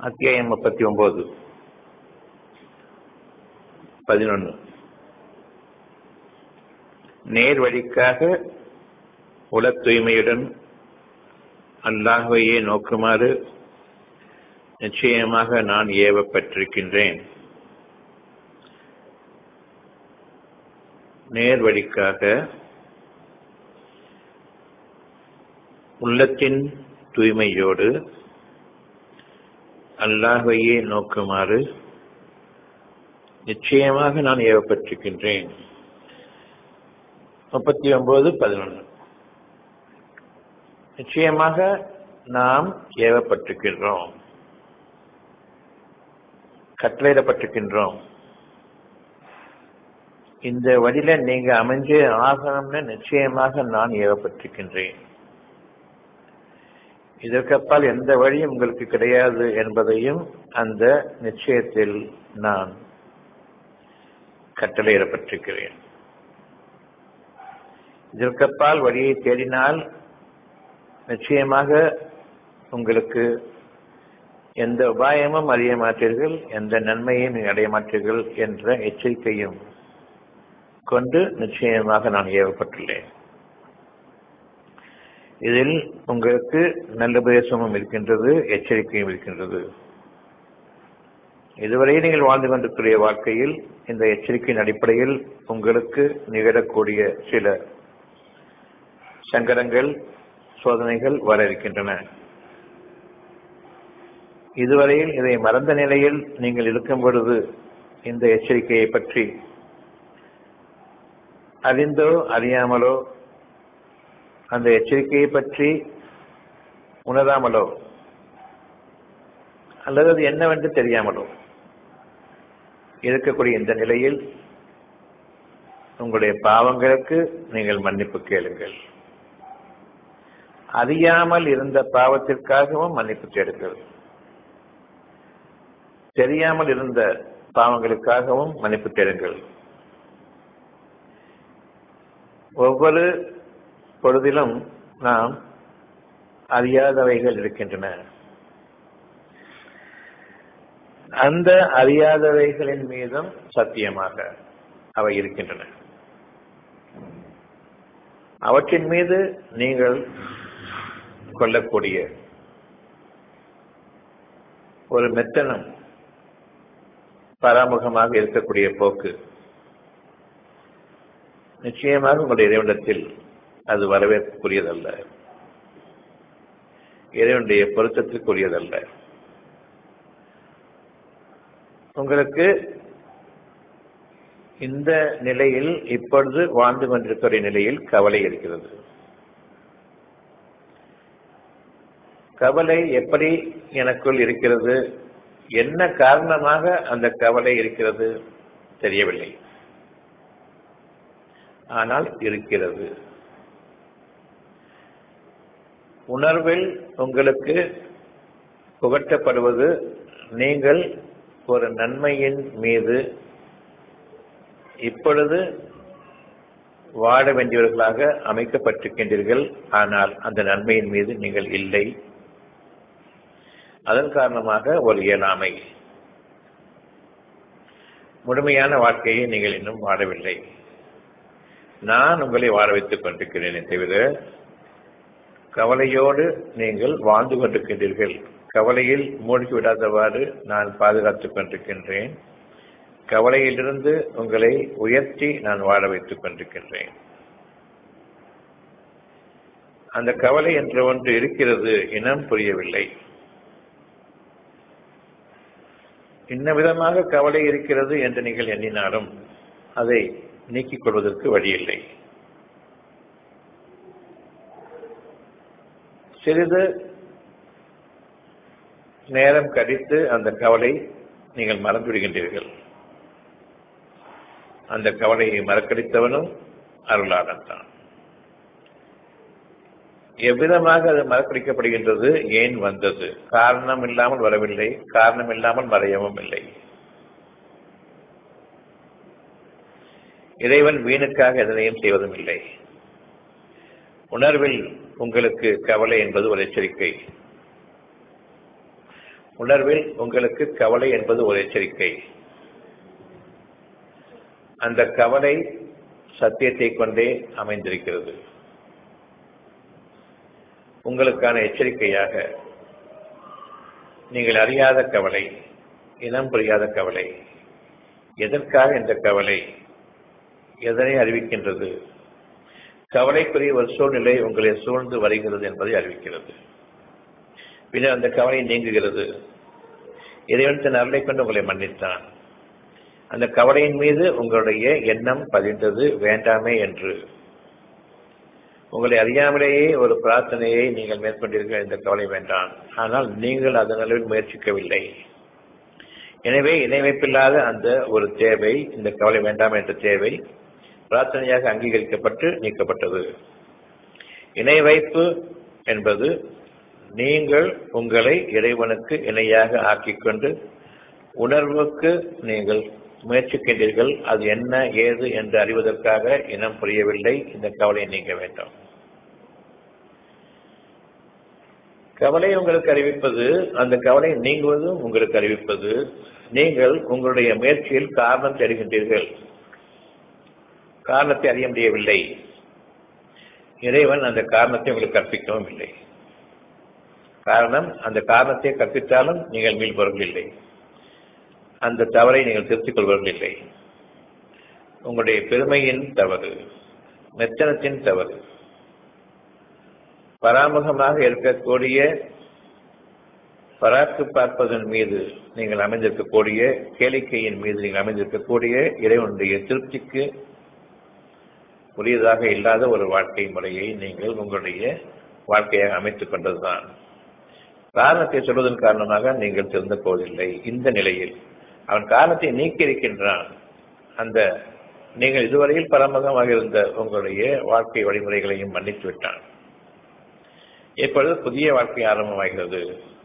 அத்தியாயம் முப்பத்தி ஒன்பது பதினொன்று நேர் வழிக்காக உல தூய்மையுடன் அல்லாஹையே நோக்குமாறு நிச்சயமாக நான் ஏவப்பட்டிருக்கின்றேன் நேர் வழிக்காக உள்ளத்தின் தூய்மையோடு அல்லாஹையே நோக்குமாறு நிச்சயமாக நான் ஏவப்பட்டிருக்கின்றேன் முப்பத்தி ஒன்பது பதினொன்று நிச்சயமாக நாம் ஏவப்பட்டிருக்கின்றோம் கட்டளையிடப்பட்டிருக்கின்றோம் இந்த வழியில நீங்க அமைஞ்சு ஆகணும்னு நிச்சயமாக நான் ஏவப்பட்டிருக்கின்றேன் இதற்கப்பால் எந்த வழியும் உங்களுக்கு கிடையாது என்பதையும் அந்த நிச்சயத்தில் நான் கட்டளையிடப்பட்டிருக்கிறேன் இதற்கப்பால் வழியை தேடினால் நிச்சயமாக உங்களுக்கு எந்த உபாயமும் அறிய மாட்டீர்கள் எந்த நன்மையும் அடைய மாட்டீர்கள் என்ற எச்சரிக்கையும் கொண்டு நிச்சயமாக நான் ஏவப்பட்டுள்ளேன் இதில் உங்களுக்கு நல்ல உபதேசமும் இருக்கின்றது எச்சரிக்கையும் இருக்கின்றது இதுவரை நீங்கள் வாழ்ந்து கொண்டிருக்கிற வாழ்க்கையில் இந்த எச்சரிக்கையின் அடிப்படையில் உங்களுக்கு நிகழக்கூடிய சில சங்கடங்கள் சோதனைகள் வர இருக்கின்றன இதுவரையில் இதை மறந்த நிலையில் நீங்கள் இருக்கும் பொழுது இந்த எச்சரிக்கையை பற்றி அறிந்தோ அறியாமலோ அந்த எச்சரிக்கையை பற்றி உணராமலோ அல்லது அது என்னவென்று தெரியாமலோ இருக்கக்கூடிய இந்த நிலையில் உங்களுடைய பாவங்களுக்கு நீங்கள் மன்னிப்பு கேளுங்கள் அறியாமல் இருந்த பாவத்திற்காகவும் மன்னிப்பு தேடுங்கள் தெரியாமல் இருந்த பாவங்களுக்காகவும் மன்னிப்பு தேடுங்கள் ஒவ்வொரு பொழுதிலும் நாம் அறியாதவைகள் இருக்கின்றன அந்த அறியாதவைகளின் மீதும் சத்தியமாக அவை இருக்கின்றன அவற்றின் மீது நீங்கள் கொள்ளக்கூடிய ஒரு மெத்தனம் பராமுகமாக இருக்கக்கூடிய போக்கு நிச்சயமாக உங்களுடைய இறைவனத்தில் அது வரவேற்கக்கூடியதல்ல இறைவனுடைய பொருத்தத்திற்குரியதல்ல உங்களுக்கு இந்த நிலையில் இப்பொழுது வாழ்ந்து கொண்டிருக்கிற நிலையில் கவலை இருக்கிறது கவலை எப்படி எனக்குள் இருக்கிறது என்ன காரணமாக அந்த கவலை இருக்கிறது தெரியவில்லை ஆனால் இருக்கிறது உணர்வில் உங்களுக்கு புகட்டப்படுவது நீங்கள் ஒரு நன்மையின் மீது இப்பொழுது வாழ வேண்டியவர்களாக அமைக்கப்பட்டிருக்கின்றீர்கள் ஆனால் அந்த நன்மையின் மீது நீங்கள் இல்லை அதன் காரணமாக ஒரு இயலாமை முழுமையான வாழ்க்கையை நீங்கள் இன்னும் வாழவில்லை நான் உங்களை வாழ வைத்துக் கொண்டிருக்கிறேனே தவிர கவலையோடு நீங்கள் வாழ்ந்து கொண்டிருக்கின்றீர்கள் கவலையில் மூழ்கி விடாதவாறு நான் பாதுகாத்துக் கொண்டிருக்கின்றேன் கவலையிலிருந்து உங்களை உயர்த்தி நான் வாழ வைத்துக் கொண்டிருக்கின்றேன் அந்த கவலை என்ற ஒன்று இருக்கிறது இனம் புரியவில்லை இன்ன விதமாக கவலை இருக்கிறது என்று நீங்கள் எண்ணினாலும் அதை நீக்கிக் கொள்வதற்கு வழியில்லை சிறிது நேரம் கழித்து அந்த கவலை நீங்கள் மறந்துவிடுகின்றீர்கள் அந்த கவலையை மறக்கடித்தவனும் அருளாளன் தான் எவ்விதமாக அது மறக்கடிக்கப்படுகின்றது ஏன் வந்தது காரணம் இல்லாமல் வரவில்லை காரணம் இல்லாமல் மறையவும் இல்லை இறைவன் வீணுக்காக எதனையும் செய்வதும் இல்லை உணர்வில் உங்களுக்கு கவலை என்பது ஒரு எச்சரிக்கை உணர்வில் உங்களுக்கு கவலை என்பது ஒரு எச்சரிக்கை அந்த கவலை சத்தியத்தை கொண்டே அமைந்திருக்கிறது உங்களுக்கான எச்சரிக்கையாக நீங்கள் அறியாத கவலை இனம் புரியாத கவலை எதற்காக இந்த கவலை எதனை அறிவிக்கின்றது கவலைக்குரிய ஒரு சூழ்நிலை உங்களை சூழ்ந்து வருகிறது என்பதை அறிவிக்கிறது பின்னர் அந்த கவலை நீங்குகிறது இறைவன் தன் அருளை கொண்டு உங்களை மன்னித்தான் அந்த கவலையின் மீது உங்களுடைய எண்ணம் பதிந்தது வேண்டாமே என்று உங்களை அறியாமலேயே ஒரு பிரார்த்தனையை நீங்கள் மேற்கொண்டீர்கள் இந்த கவலை வேண்டாம் ஆனால் நீங்கள் அதன் அளவில் முயற்சிக்கவில்லை எனவே இணைவைப்பில்லாத அந்த ஒரு தேவை இந்த கவலை வேண்டாம் என்ற தேவை பிரார்த்தனையாக அங்கீகரிக்கப்பட்டு நீக்கப்பட்டது இணை வைப்பு என்பது நீங்கள் உங்களை இறைவனுக்கு இணையாக ஆக்கிக்கொண்டு உணர்வுக்கு நீங்கள் முயற்சிக்கின்றீர்கள் அது என்ன ஏது என்று அறிவதற்காக இனம் புரியவில்லை இந்த கவலையை நீங்க வேண்டும் கவலை உங்களுக்கு அறிவிப்பது அந்த கவலை நீங்குவதும் உங்களுக்கு அறிவிப்பது நீங்கள் உங்களுடைய முயற்சியில் காரணம் தருகின்றீர்கள் காரணத்தை அறிய முடியவில்லை இறைவன் அந்த காரணத்தை உங்களுக்கு கற்பிக்கவும் இல்லை காரணம் அந்த காரணத்தை கற்பித்தாலும் நீங்கள் மீள்பவர்கள் இல்லை அந்த தவறை நீங்கள் திருத்திக் கொள்வர்கள் இல்லை உங்களுடைய பெருமையின் தவறு மெத்தனத்தின் தவறு பராமுகமாக இருக்கக்கூடிய பராக்கு பார்ப்பதன் மீது நீங்கள் அமைந்திருக்கக்கூடிய கேளிக்கையின் மீது நீங்கள் அமைந்திருக்கக்கூடிய இறைவனுடைய திருப்திக்கு உரியதாக இல்லாத ஒரு வாழ்க்கை முறையை நீங்கள் உங்களுடைய வாழ்க்கையாக அமைத்துக் கொண்டதுதான் காரணத்தை சொல்வதன் காரணமாக நீங்கள் திருந்த போவதில்லை இந்த நிலையில் அவன் காரணத்தை நீக்கி இருக்கின்றான் அந்த நீங்கள் இதுவரையில் பரமகமாக இருந்த உங்களுடைய வாழ்க்கை வழிமுறைகளையும் மன்னித்து விட்டான் இப்பொழுது புதிய வாழ்க்கை ஆரம்பமாகிறது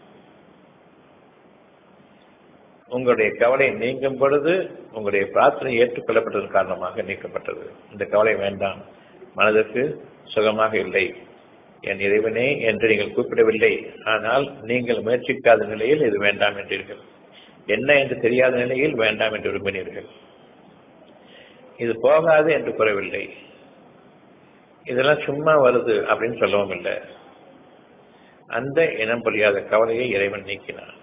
உங்களுடைய கவலை நீங்கும் பொழுது உங்களுடைய பிரார்த்தனை ஏற்றுக்கொள்ளப்பட்டதன் காரணமாக நீக்கப்பட்டது இந்த கவலை வேண்டாம் மனதிற்கு சுகமாக இல்லை என் இறைவனே என்று நீங்கள் கூப்பிடவில்லை ஆனால் நீங்கள் முயற்சிக்காத நிலையில் இது வேண்டாம் என்றீர்கள் என்ன என்று தெரியாத நிலையில் வேண்டாம் என்று விரும்பினீர்கள் இது போகாது என்று கூறவில்லை இதெல்லாம் சும்மா வருது அப்படின்னு சொல்லவும் இல்லை அந்த இனம் புரியாத கவலையை இறைவன் நீக்கினான்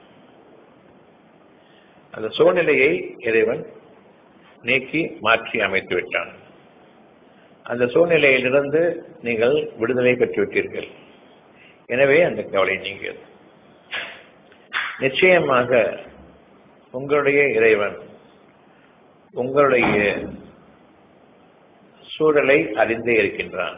அந்த சூழ்நிலையை இறைவன் நீக்கி மாற்றி அமைத்து விட்டான் அந்த சூழ்நிலையிலிருந்து நீங்கள் விடுதலை பெற்றுவிட்டீர்கள் எனவே அந்த கவலை நீங்கியது நிச்சயமாக உங்களுடைய இறைவன் உங்களுடைய சூழலை அறிந்தே இருக்கின்றான்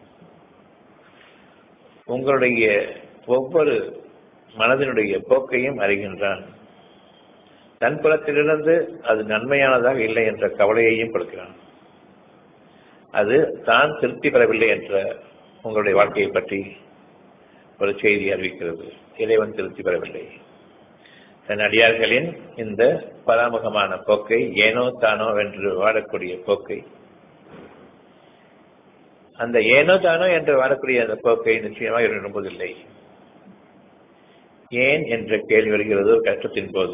உங்களுடைய ஒவ்வொரு மனதினுடைய போக்கையும் அறிகின்றான் தன் புறத்திலிருந்து அது நன்மையானதாக இல்லை என்ற கவலையையும் கொடுக்கிறான் அது தான் திருப்தி பெறவில்லை என்ற உங்களுடைய வாழ்க்கையை பற்றி ஒரு செய்தி அறிவிக்கிறது இறைவன் திருப்தி பெறவில்லை தன் அடியார்களின் இந்த பராமுகமான போக்கை ஏனோ தானோ என்று வாழக்கூடிய போக்கை அந்த ஏனோ தானோ என்று வாழக்கூடிய அந்த போக்கை நிச்சயமாக விரும்புவதில்லை ஏன் என்ற கேள்வி வருகிறது ஒரு கஷ்டத்தின் போது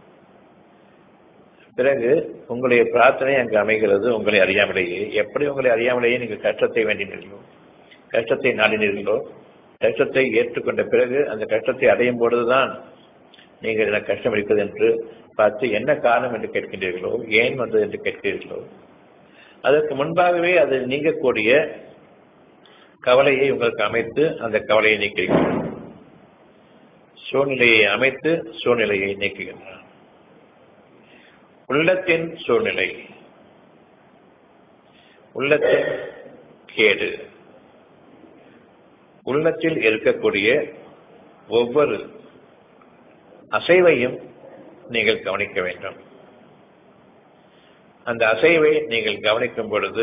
பிறகு உங்களுடைய பிரார்த்தனை அங்கு அமைகிறது உங்களை அறியாமலேயே எப்படி உங்களை அறியாமலேயே நீங்கள் கஷ்டத்தை வேண்டினீர்களோ கஷ்டத்தை நாடினீர்களோ கஷ்டத்தை ஏற்றுக்கொண்ட பிறகு அந்த கஷ்டத்தை அடையும் பொழுதுதான் நீங்கள் எனக்கு கஷ்டம் இருக்கிறது என்று பார்த்து என்ன காரணம் என்று கேட்கின்றீர்களோ ஏன் வந்தது என்று கேட்கிறீர்களோ அதற்கு முன்பாகவே அது நீங்கக்கூடிய கவலையை உங்களுக்கு அமைத்து அந்த கவலையை நீக்குகின்றன சூழ்நிலையை அமைத்து சூழ்நிலையை நீக்குகின்றன உள்ளத்தின் சூழ்நிலை உள்ளத்தின் கேடு உள்ளத்தில் இருக்கக்கூடிய ஒவ்வொரு அசைவையும் நீங்கள் கவனிக்க வேண்டும் அந்த அசைவை நீங்கள் கவனிக்கும் பொழுது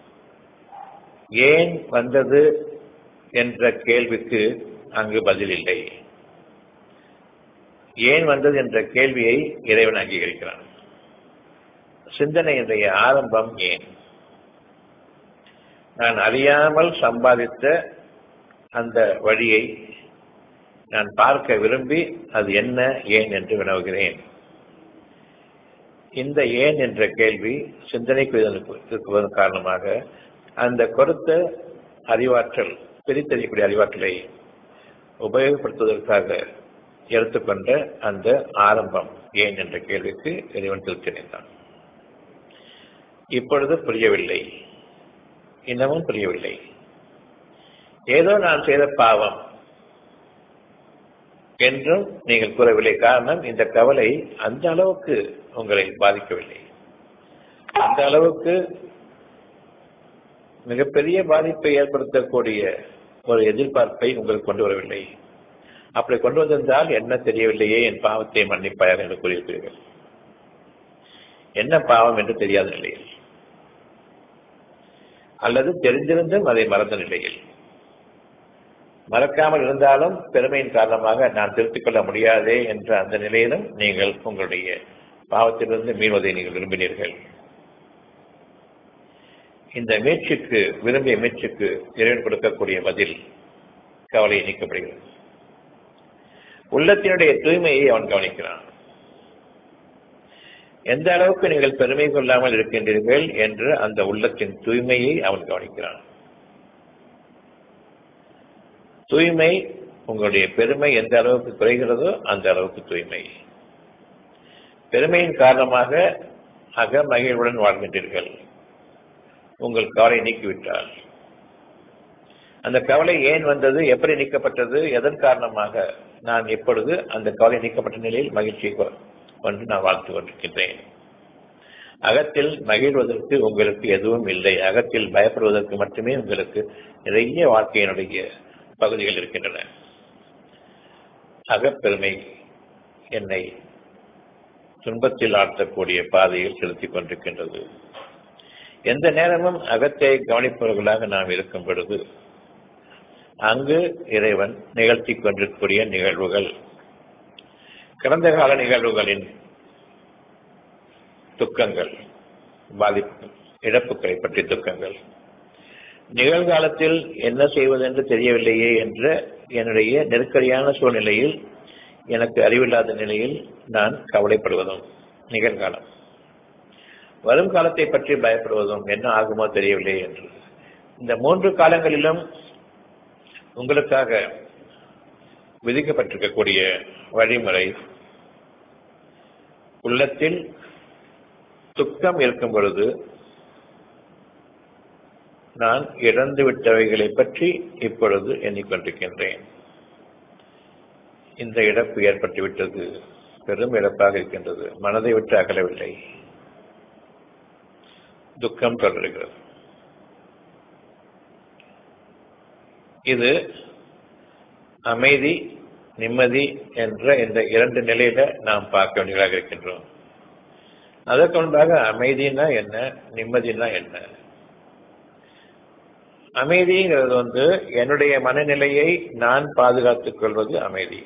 ஏன் வந்தது என்ற கேள்விக்கு அங்கு பதில் இல்லை ஏன் வந்தது என்ற கேள்வியை இறைவன் அங்கீகரிக்கிறான் சிந்தனையினுடைய ஆரம்பம் ஏன் நான் அறியாமல் சம்பாதித்த அந்த வழியை நான் பார்க்க விரும்பி அது என்ன ஏன் என்று வினவுகிறேன் இந்த ஏன் என்ற கேள்வி சிந்தனைக்கு இருக்குவதன் காரணமாக அந்த கொடுத்த அறிவாற்றல் பிரித்தறியக்கூடிய அறிவாற்றலை உபயோகப்படுத்துவதற்காக எடுத்துக்கொண்ட அந்த ஆரம்பம் ஏன் என்ற கேள்விக்கு இறைவன் திருத்தினான் இப்பொழுது புரியவில்லை இன்னமும் புரியவில்லை ஏதோ நான் செய்த பாவம் என்றும் நீங்கள் கூறவில்லை காரணம் இந்த கவலை அந்த அளவுக்கு உங்களை பாதிக்கவில்லை அந்த அளவுக்கு மிகப்பெரிய பாதிப்பை ஏற்படுத்தக்கூடிய ஒரு எதிர்பார்ப்பை உங்களுக்கு கொண்டு வரவில்லை அப்படி கொண்டு வந்திருந்தால் என்ன தெரியவில்லையே என் பாவத்தை மன்னிப்பாயாக என்று கூறியிருக்கிறீர்கள் என்ன பாவம் என்று தெரியாத நிலையில் அல்லது தெரிந்திருந்தும் அதை மறந்த நிலையில் மறக்காமல் இருந்தாலும் பெருமையின் காரணமாக நான் திருத்திக் கொள்ள முடியாதே என்ற அந்த நிலையிலும் நீங்கள் உங்களுடைய பாவத்திலிருந்து மீள்வதை நீங்கள் விரும்பினீர்கள் இந்த மீட்சிக்கு விரும்பிய மீட்சிக்கு இறைவன் கொடுக்கக்கூடிய பதில் கவலையை நீக்கப்படுகிறது உள்ளத்தினுடைய தூய்மையை அவன் கவனிக்கிறான் எந்த அளவுக்கு நீங்கள் பெருமை கொள்ளாமல் இருக்கின்றீர்கள் என்று அந்த உள்ளத்தின் தூய்மையை அவன் கவனிக்கிறான் தூய்மை உங்களுடைய பெருமை எந்த அளவுக்கு குறைகிறதோ அந்த அளவுக்கு தூய்மை பெருமையின் காரணமாக அக மகிழ்வுடன் வாழ்கின்றீர்கள் உங்கள் கவலை நீக்கிவிட்டால் அந்த கவலை ஏன் வந்தது எப்படி நீக்கப்பட்டது எதன் காரணமாக நான் எப்பொழுது அந்த கவலை நீக்கப்பட்ட நிலையில் மகிழ்ச்சியை கொண்டு நான் வாழ்த்து கொண்டிருக்கின்றேன் அகத்தில் மகிழ்வதற்கு உங்களுக்கு எதுவும் இல்லை அகத்தில் பயப்படுவதற்கு மட்டுமே உங்களுக்கு நிறைய வாழ்க்கையினுடைய பகுதிகள் இருக்கின்றன அகப்பெருமை என்னை துன்பத்தில் ஆழ்த்தக்கூடிய பாதையில் செலுத்திக் கொண்டிருக்கின்றது எந்த நேரமும் அகத்தை கவனிப்பவர்களாக நாம் இருக்கும் பொழுது அங்கு இறைவன் நிகழ்த்தி கொண்டிருக்கக்கூடிய நிகழ்வுகள் கடந்த கால நிகழ்வுகளின் துக்கங்கள் பாதிப்பு இழப்புகளை பற்றிய துக்கங்கள் நிகழ்காலத்தில் என்ன செய்வது என்று தெரியவில்லையே என்ற என்னுடைய நெருக்கடியான சூழ்நிலையில் எனக்கு அறிவில்லாத நிலையில் நான் கவலைப்படுவதும் நிகழ்காலம் வரும் காலத்தை பற்றி பயப்படுவதும் என்ன ஆகுமோ தெரியவில்லை என்று இந்த மூன்று காலங்களிலும் உங்களுக்காக விதிக்கப்பட்டிருக்கக்கூடிய வழிமுறை உள்ளத்தில் துக்கம் இருக்கும் பொழுது நான் இழந்து விட்டவைகளை பற்றி இப்பொழுது எண்ணிக்கொண்டிருக்கின்றேன் இந்த இழப்பு ஏற்பட்டு விட்டது பெரும் இழப்பாக இருக்கின்றது மனதை விட்டு அகலவில்லை துக்கம் தொடர்கிறது இது அமைதி நிம்மதி என்ற இந்த இரண்டு நிலையில நாம் பார்க்க வேண்டியதாக இருக்கின்றோம் அதற்கு முன்பாக அமைதினா என்ன நிம்மதினா என்ன அமைதிங்கிறது வந்து என்னுடைய மனநிலையை நான் பாதுகாத்துக் கொள்வது அமைதி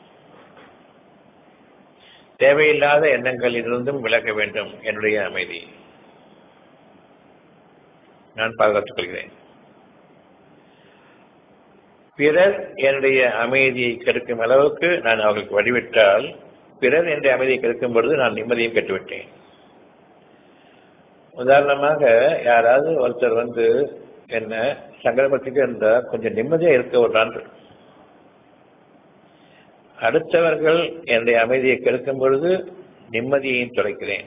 தேவையில்லாத எண்ணங்களிலிருந்தும் விலக வேண்டும் என்னுடைய அமைதி நான் பாதுகாத்துக் கொள்கிறேன் பிறர் என்னுடைய அமைதியை கெடுக்கும் அளவுக்கு நான் அவர்களுக்கு வழிவிட்டால் பிறர் என்னுடைய அமைதியை கெடுக்கும் பொழுது நான் நிம்மதியும் கெட்டுவிட்டேன் உதாரணமாக யாராவது ஒருத்தர் வந்து என்ன சங்கடப்பட்டுட்டு இருந்தா கொஞ்சம் நிம்மதியா இருக்க விடுறான் அடுத்தவர்கள் என்னுடைய அமைதியை கெடுக்கும் பொழுது நிம்மதியையும் தொலைக்கிறேன்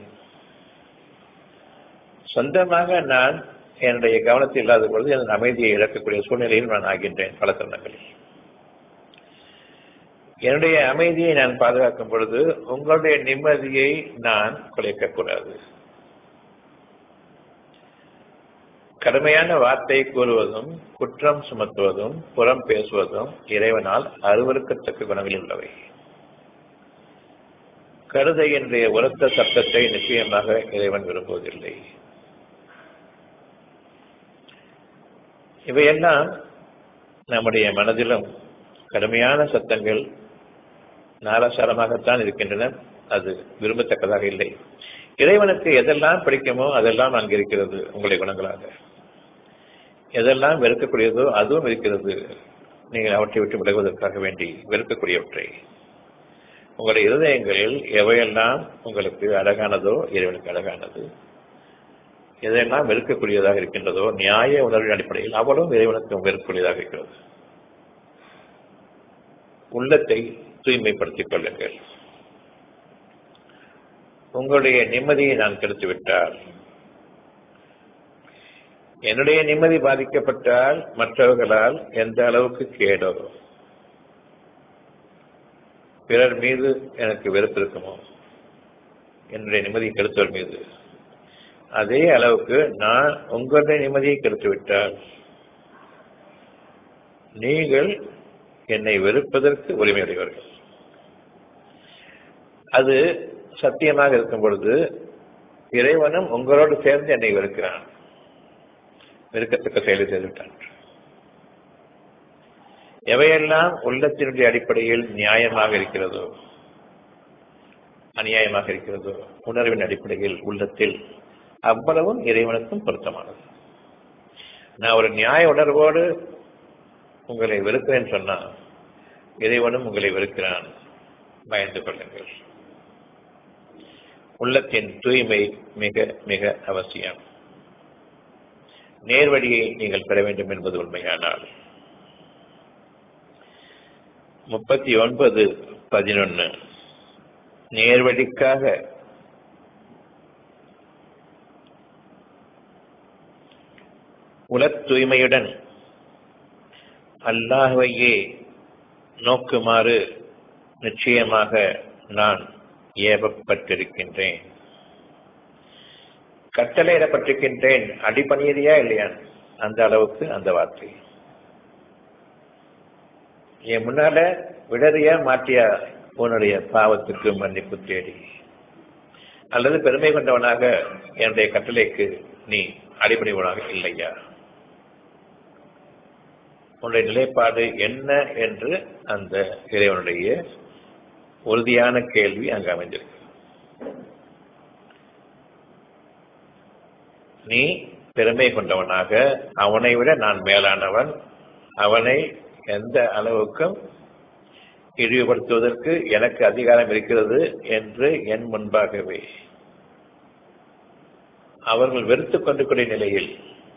சொந்தமாக நான் என்னுடைய கவனத்தில் இல்லாத பொழுது என் அமைதியை இழக்கக்கூடிய சூழ்நிலையில் நான் ஆகின்றேன் பல தருணங்களில் என்னுடைய அமைதியை நான் பாதுகாக்கும் பொழுது உங்களுடைய நிம்மதியை நான் குலைக்கக்கூடாது கடுமையான வார்த்தை கூறுவதும் குற்றம் சுமத்துவதும் புறம் பேசுவதும் இறைவனால் அருவருக்கத்தக்க குணங்களில் உள்ளவை கருதையினுடைய உரத்த சத்தத்தை நிச்சயமாக இறைவன் விரும்புவதில்லை இவையெல்லாம் நம்முடைய மனதிலும் கடுமையான சத்தங்கள் நாராசாரமாகத்தான் இருக்கின்றன அது விரும்பத்தக்கதாக இல்லை இறைவனுக்கு எதெல்லாம் பிடிக்குமோ அதெல்லாம் அங்கு இருக்கிறது உங்களுடைய குணங்களாக எதெல்லாம் வெறுக்கக்கூடியதோ அதுவும் இருக்கிறது நீங்கள் அவற்றை விட்டு விலகுவதற்காக வேண்டி வெறுக்கக்கூடியவற்றை உங்களுடைய இருதயங்களில் எவையெல்லாம் உங்களுக்கு அழகானதோ இறைவனுக்கு அழகானது எதையெல்லாம் வெறுக்கக்கூடியதாக இருக்கின்றதோ நியாய உணர்வின் அடிப்படையில் அவளும் இறைவனுக்கு வெறுக்கக்கூடியதாக இருக்கிறது உள்ளத்தை தூய்மைப்படுத்திக் கொள்ளுங்கள் உங்களுடைய நிம்மதியை நான் கெடுத்துவிட்டால் என்னுடைய நிம்மதி பாதிக்கப்பட்டால் மற்றவர்களால் எந்த அளவுக்கு கேடோ பிறர் மீது எனக்கு வெறுப்பு இருக்குமோ என்னுடைய நிம்மதியை கெடுத்தவர் மீது அதே அளவுக்கு நான் உங்களுடைய நிம்மதியை கெடுத்து விட்டால் நீங்கள் என்னை வெறுப்பதற்கு உரிமையுடையவர்கள் அது சத்தியமாக இருக்கும் பொழுது இறைவனும் உங்களோடு சேர்ந்து என்னை வெறுக்கிறான் வெறுக்கத்தக்க செயலை செய்துவிட்டான் எவையெல்லாம் உள்ளத்தினுடைய அடிப்படையில் நியாயமாக இருக்கிறதோ அநியாயமாக இருக்கிறதோ உணர்வின் அடிப்படையில் உள்ளத்தில் அவ்வளவும் இறைவனுக்கும் பொருத்தமானது நான் ஒரு நியாய உணர்வோடு உங்களை வெறுக்கிறேன் சொன்னா இறைவனும் உங்களை வெறுக்கிறான் பயந்து கொள்ளுங்கள் உள்ளத்தின் தூய்மை மிக மிக அவசியம் நேர்வழியை நீங்கள் பெற வேண்டும் என்பது உண்மையானால் முப்பத்தி ஒன்பது பதினொன்னு நேர்வழிக்காக உலத் தூய்மையுடன் அல்லாஹுவையே நோக்குமாறு நிச்சயமாக நான் ஏவப்பட்டிருக்கின்றேன் கட்டளையிடப்பட்டிருக்கின்றேன் அடிப்பணியதையா இல்லையா அந்த அளவுக்கு அந்த வார்த்தை என் முன்னால விடறியா மாற்றியா உன்னுடைய பாவத்துக்கு மன்னிப்பு தேடி அல்லது பெருமை கொண்டவனாக என்னுடைய கட்டளைக்கு நீ அடிபணிவனாக இல்லையா உன்னுடைய நிலைப்பாடு என்ன என்று அந்த இறைவனுடைய உறுதியான கேள்வி அங்கு அமைந்திருக்கு நீ பெருமை கொண்டவனாக அவனை விட நான் மேலானவன் அவனை எந்த அளவுக்கும் இழிவுபடுத்துவதற்கு எனக்கு அதிகாரம் இருக்கிறது என்று என் முன்பாகவே அவர்கள் வெறுத்துக் கொண்டு கூடிய நிலையில்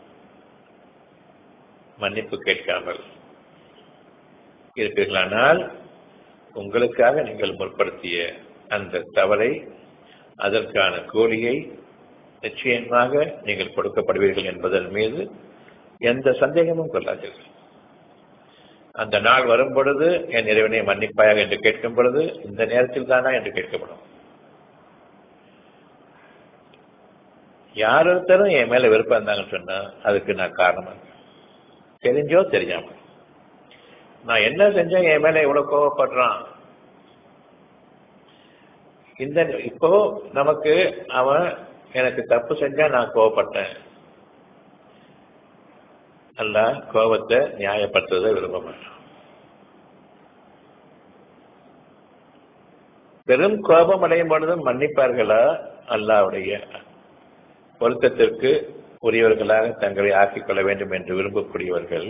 மன்னிப்பு கேட்காமல் இருப்பீர்களானால் உங்களுக்காக நீங்கள் முற்படுத்திய அந்த தவறை அதற்கான கூலியை நிச்சயமாக நீங்கள் கொடுக்கப்படுவீர்கள் என்பதன் மீது எந்த சந்தேகமும் கொள்ளாதீர்கள் அந்த நாள் வரும் பொழுது என் இறைவனை மன்னிப்பாயாக என்று கேட்கும் பொழுது இந்த நேரத்தில் தானா என்று கேட்கப்படும் யார் ஒருத்தரும் என் மேல விருப்பம் இருந்தாங்கன்னு சொன்னா அதுக்கு நான் காரணம் தெரிஞ்சோ தெரியாம நான் என்ன செஞ்சேன் என் மேல இவ்வளவு கோவப்படுறான் இந்த இப்போ நமக்கு அவன் எனக்கு தப்பு செஞ்சா நான் கோவப்பட்டேன் அல்ல கோபத்தை நியாயப்படுத்துவதை விரும்ப மாட்டான் பெரும் கோபம் அடையும் பொழுதும் மன்னிப்பார்களா அல்லாவுடைய பொருத்தத்திற்கு உரியவர்களாக தங்களை ஆக்கிக் கொள்ள வேண்டும் என்று விரும்பக்கூடியவர்கள்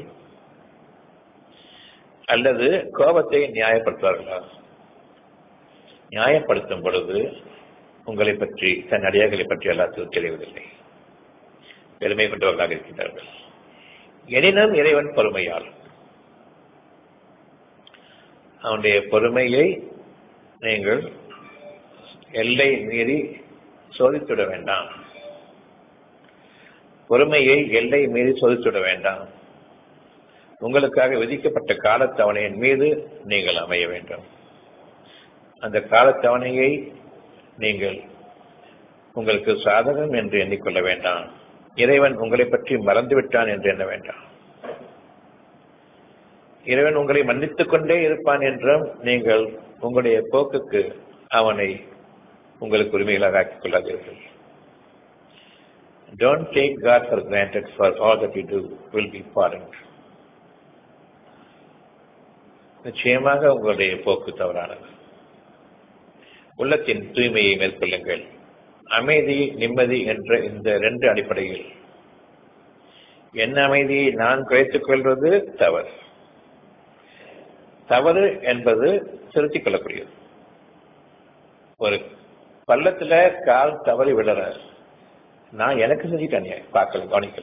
அல்லது கோபத்தை நியாயப்படுத்துவார்களா நியாயப்படுத்தும் பொழுது உங்களை பற்றி தன் அடியார்களை பற்றி எல்லாத்துக்கும் தெரிவதில்லை பெருமை கொண்டவர்களாக இருக்கின்றார்கள் எனினும் இறைவன் பொறுமையால் அவனுடைய பொறுமையை நீங்கள் எல்லை மீறி சோதித்துவிட வேண்டாம் பொறுமையை எல்லை மீறி சோதித்துவிட வேண்டாம் உங்களுக்காக விதிக்கப்பட்ட காலத்தவணையின் மீது நீங்கள் அமைய வேண்டும் அந்த காலத்தவணையை நீங்கள் உங்களுக்கு சாதகம் என்று எண்ணிக்கொள்ள வேண்டாம் இறைவன் உங்களை பற்றி மறந்துவிட்டான் என்று எண்ண வேண்டாம் இறைவன் உங்களை மன்னித்துக் கொண்டே இருப்பான் என்றும் நீங்கள் உங்களுடைய போக்குக்கு அவனை உங்களுக்கு உரிமைகளாக ஆக்கிக் கொள்ளாதீர்கள் Don't take God for granted for all that you do will be pardoned. நிச்சயமாக உங்களுடைய போக்கு தவறானது உள்ளத்தின் தூய்மையை மேற்கொள்ளுங்கள் அமைதி நிம்மதி என்ற இந்த ரெண்டு அடிப்படையில் என் அமைதியை நான் குறைத்துக் கொள்வது தவறு தவறு என்பது திருத்திக் கொள்ளக்கூடியது ஒரு பள்ளத்துல கால் தவறி விடுற நான் எனக்கு செஞ்சுட்டேன் பார்க்கல கவனிக்கல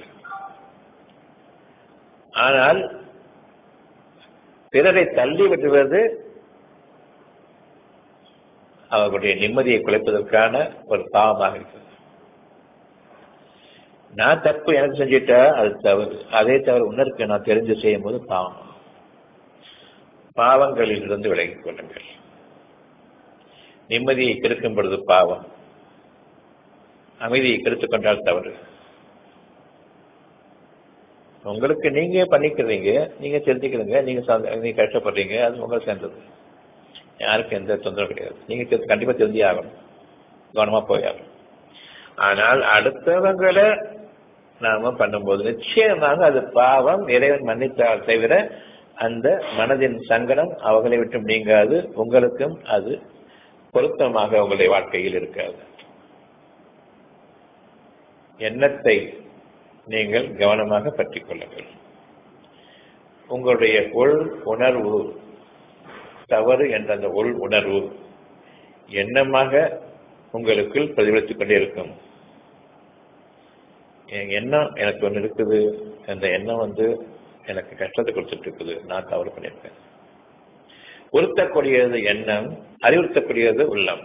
ஆனால் பிறரை தள்ளி விடுவது அவர்களுடைய நிம்மதியை குலைப்பதற்கான ஒரு பாவமாக இருக்கிறது நான் தப்பு எனக்கு செஞ்சிட்டா அது தவறு அதே தவிர உன்னருக்கு நான் தெரிஞ்சு செய்யும் போது பாவம் பாவங்களில் இருந்து விலகிக் கொள்ளுங்கள் நிம்மதியை கெடுக்கும் பொழுது பாவம் அமைதியை கெடுத்துக் கொண்டால் தவறு உங்களுக்கு நீங்க பண்ணிக்கிறீங்க நீங்க தெரிஞ்சுக்கிறீங்க நீங்க நீங்க கஷ்டப்படுறீங்க அது உங்களை சேர்ந்தது யாருக்கும் எந்த தொந்தரவு கிடையாது நீங்க கண்டிப்பா தெரிஞ்சே ஆகணும் கவனமா போயாகணும் ஆனால் அடுத்தவங்களை நாம பண்ணும்போது நிச்சயமாக அது பாவம் இறைவன் மன்னித்தால் தவிர அந்த மனதின் சங்கடம் அவர்களை விட்டும் நீங்காது உங்களுக்கும் அது பொருத்தமாக உங்களுடைய வாழ்க்கையில் இருக்காது எண்ணத்தை நீங்கள் கவனமாக பற்றிக் கொள்ளுங்கள் உங்களுடைய உள் உணர்வு தவறு என்ற அந்த உள் உணர்வு எண்ணமாக உங்களுக்குள் பிரதிபலித்துக் கொண்டே இருக்கும் என் எண்ணம் எனக்கு ஒன்று இருக்குது அந்த எண்ணம் வந்து எனக்கு கஷ்டத்தை கொடுத்துட்டு இருக்குது நான் தவறு பண்ணியிருக்கேன் உறுத்தக்கூடியது எண்ணம் அறிவுறுத்தக்கூடியது உள்ளம்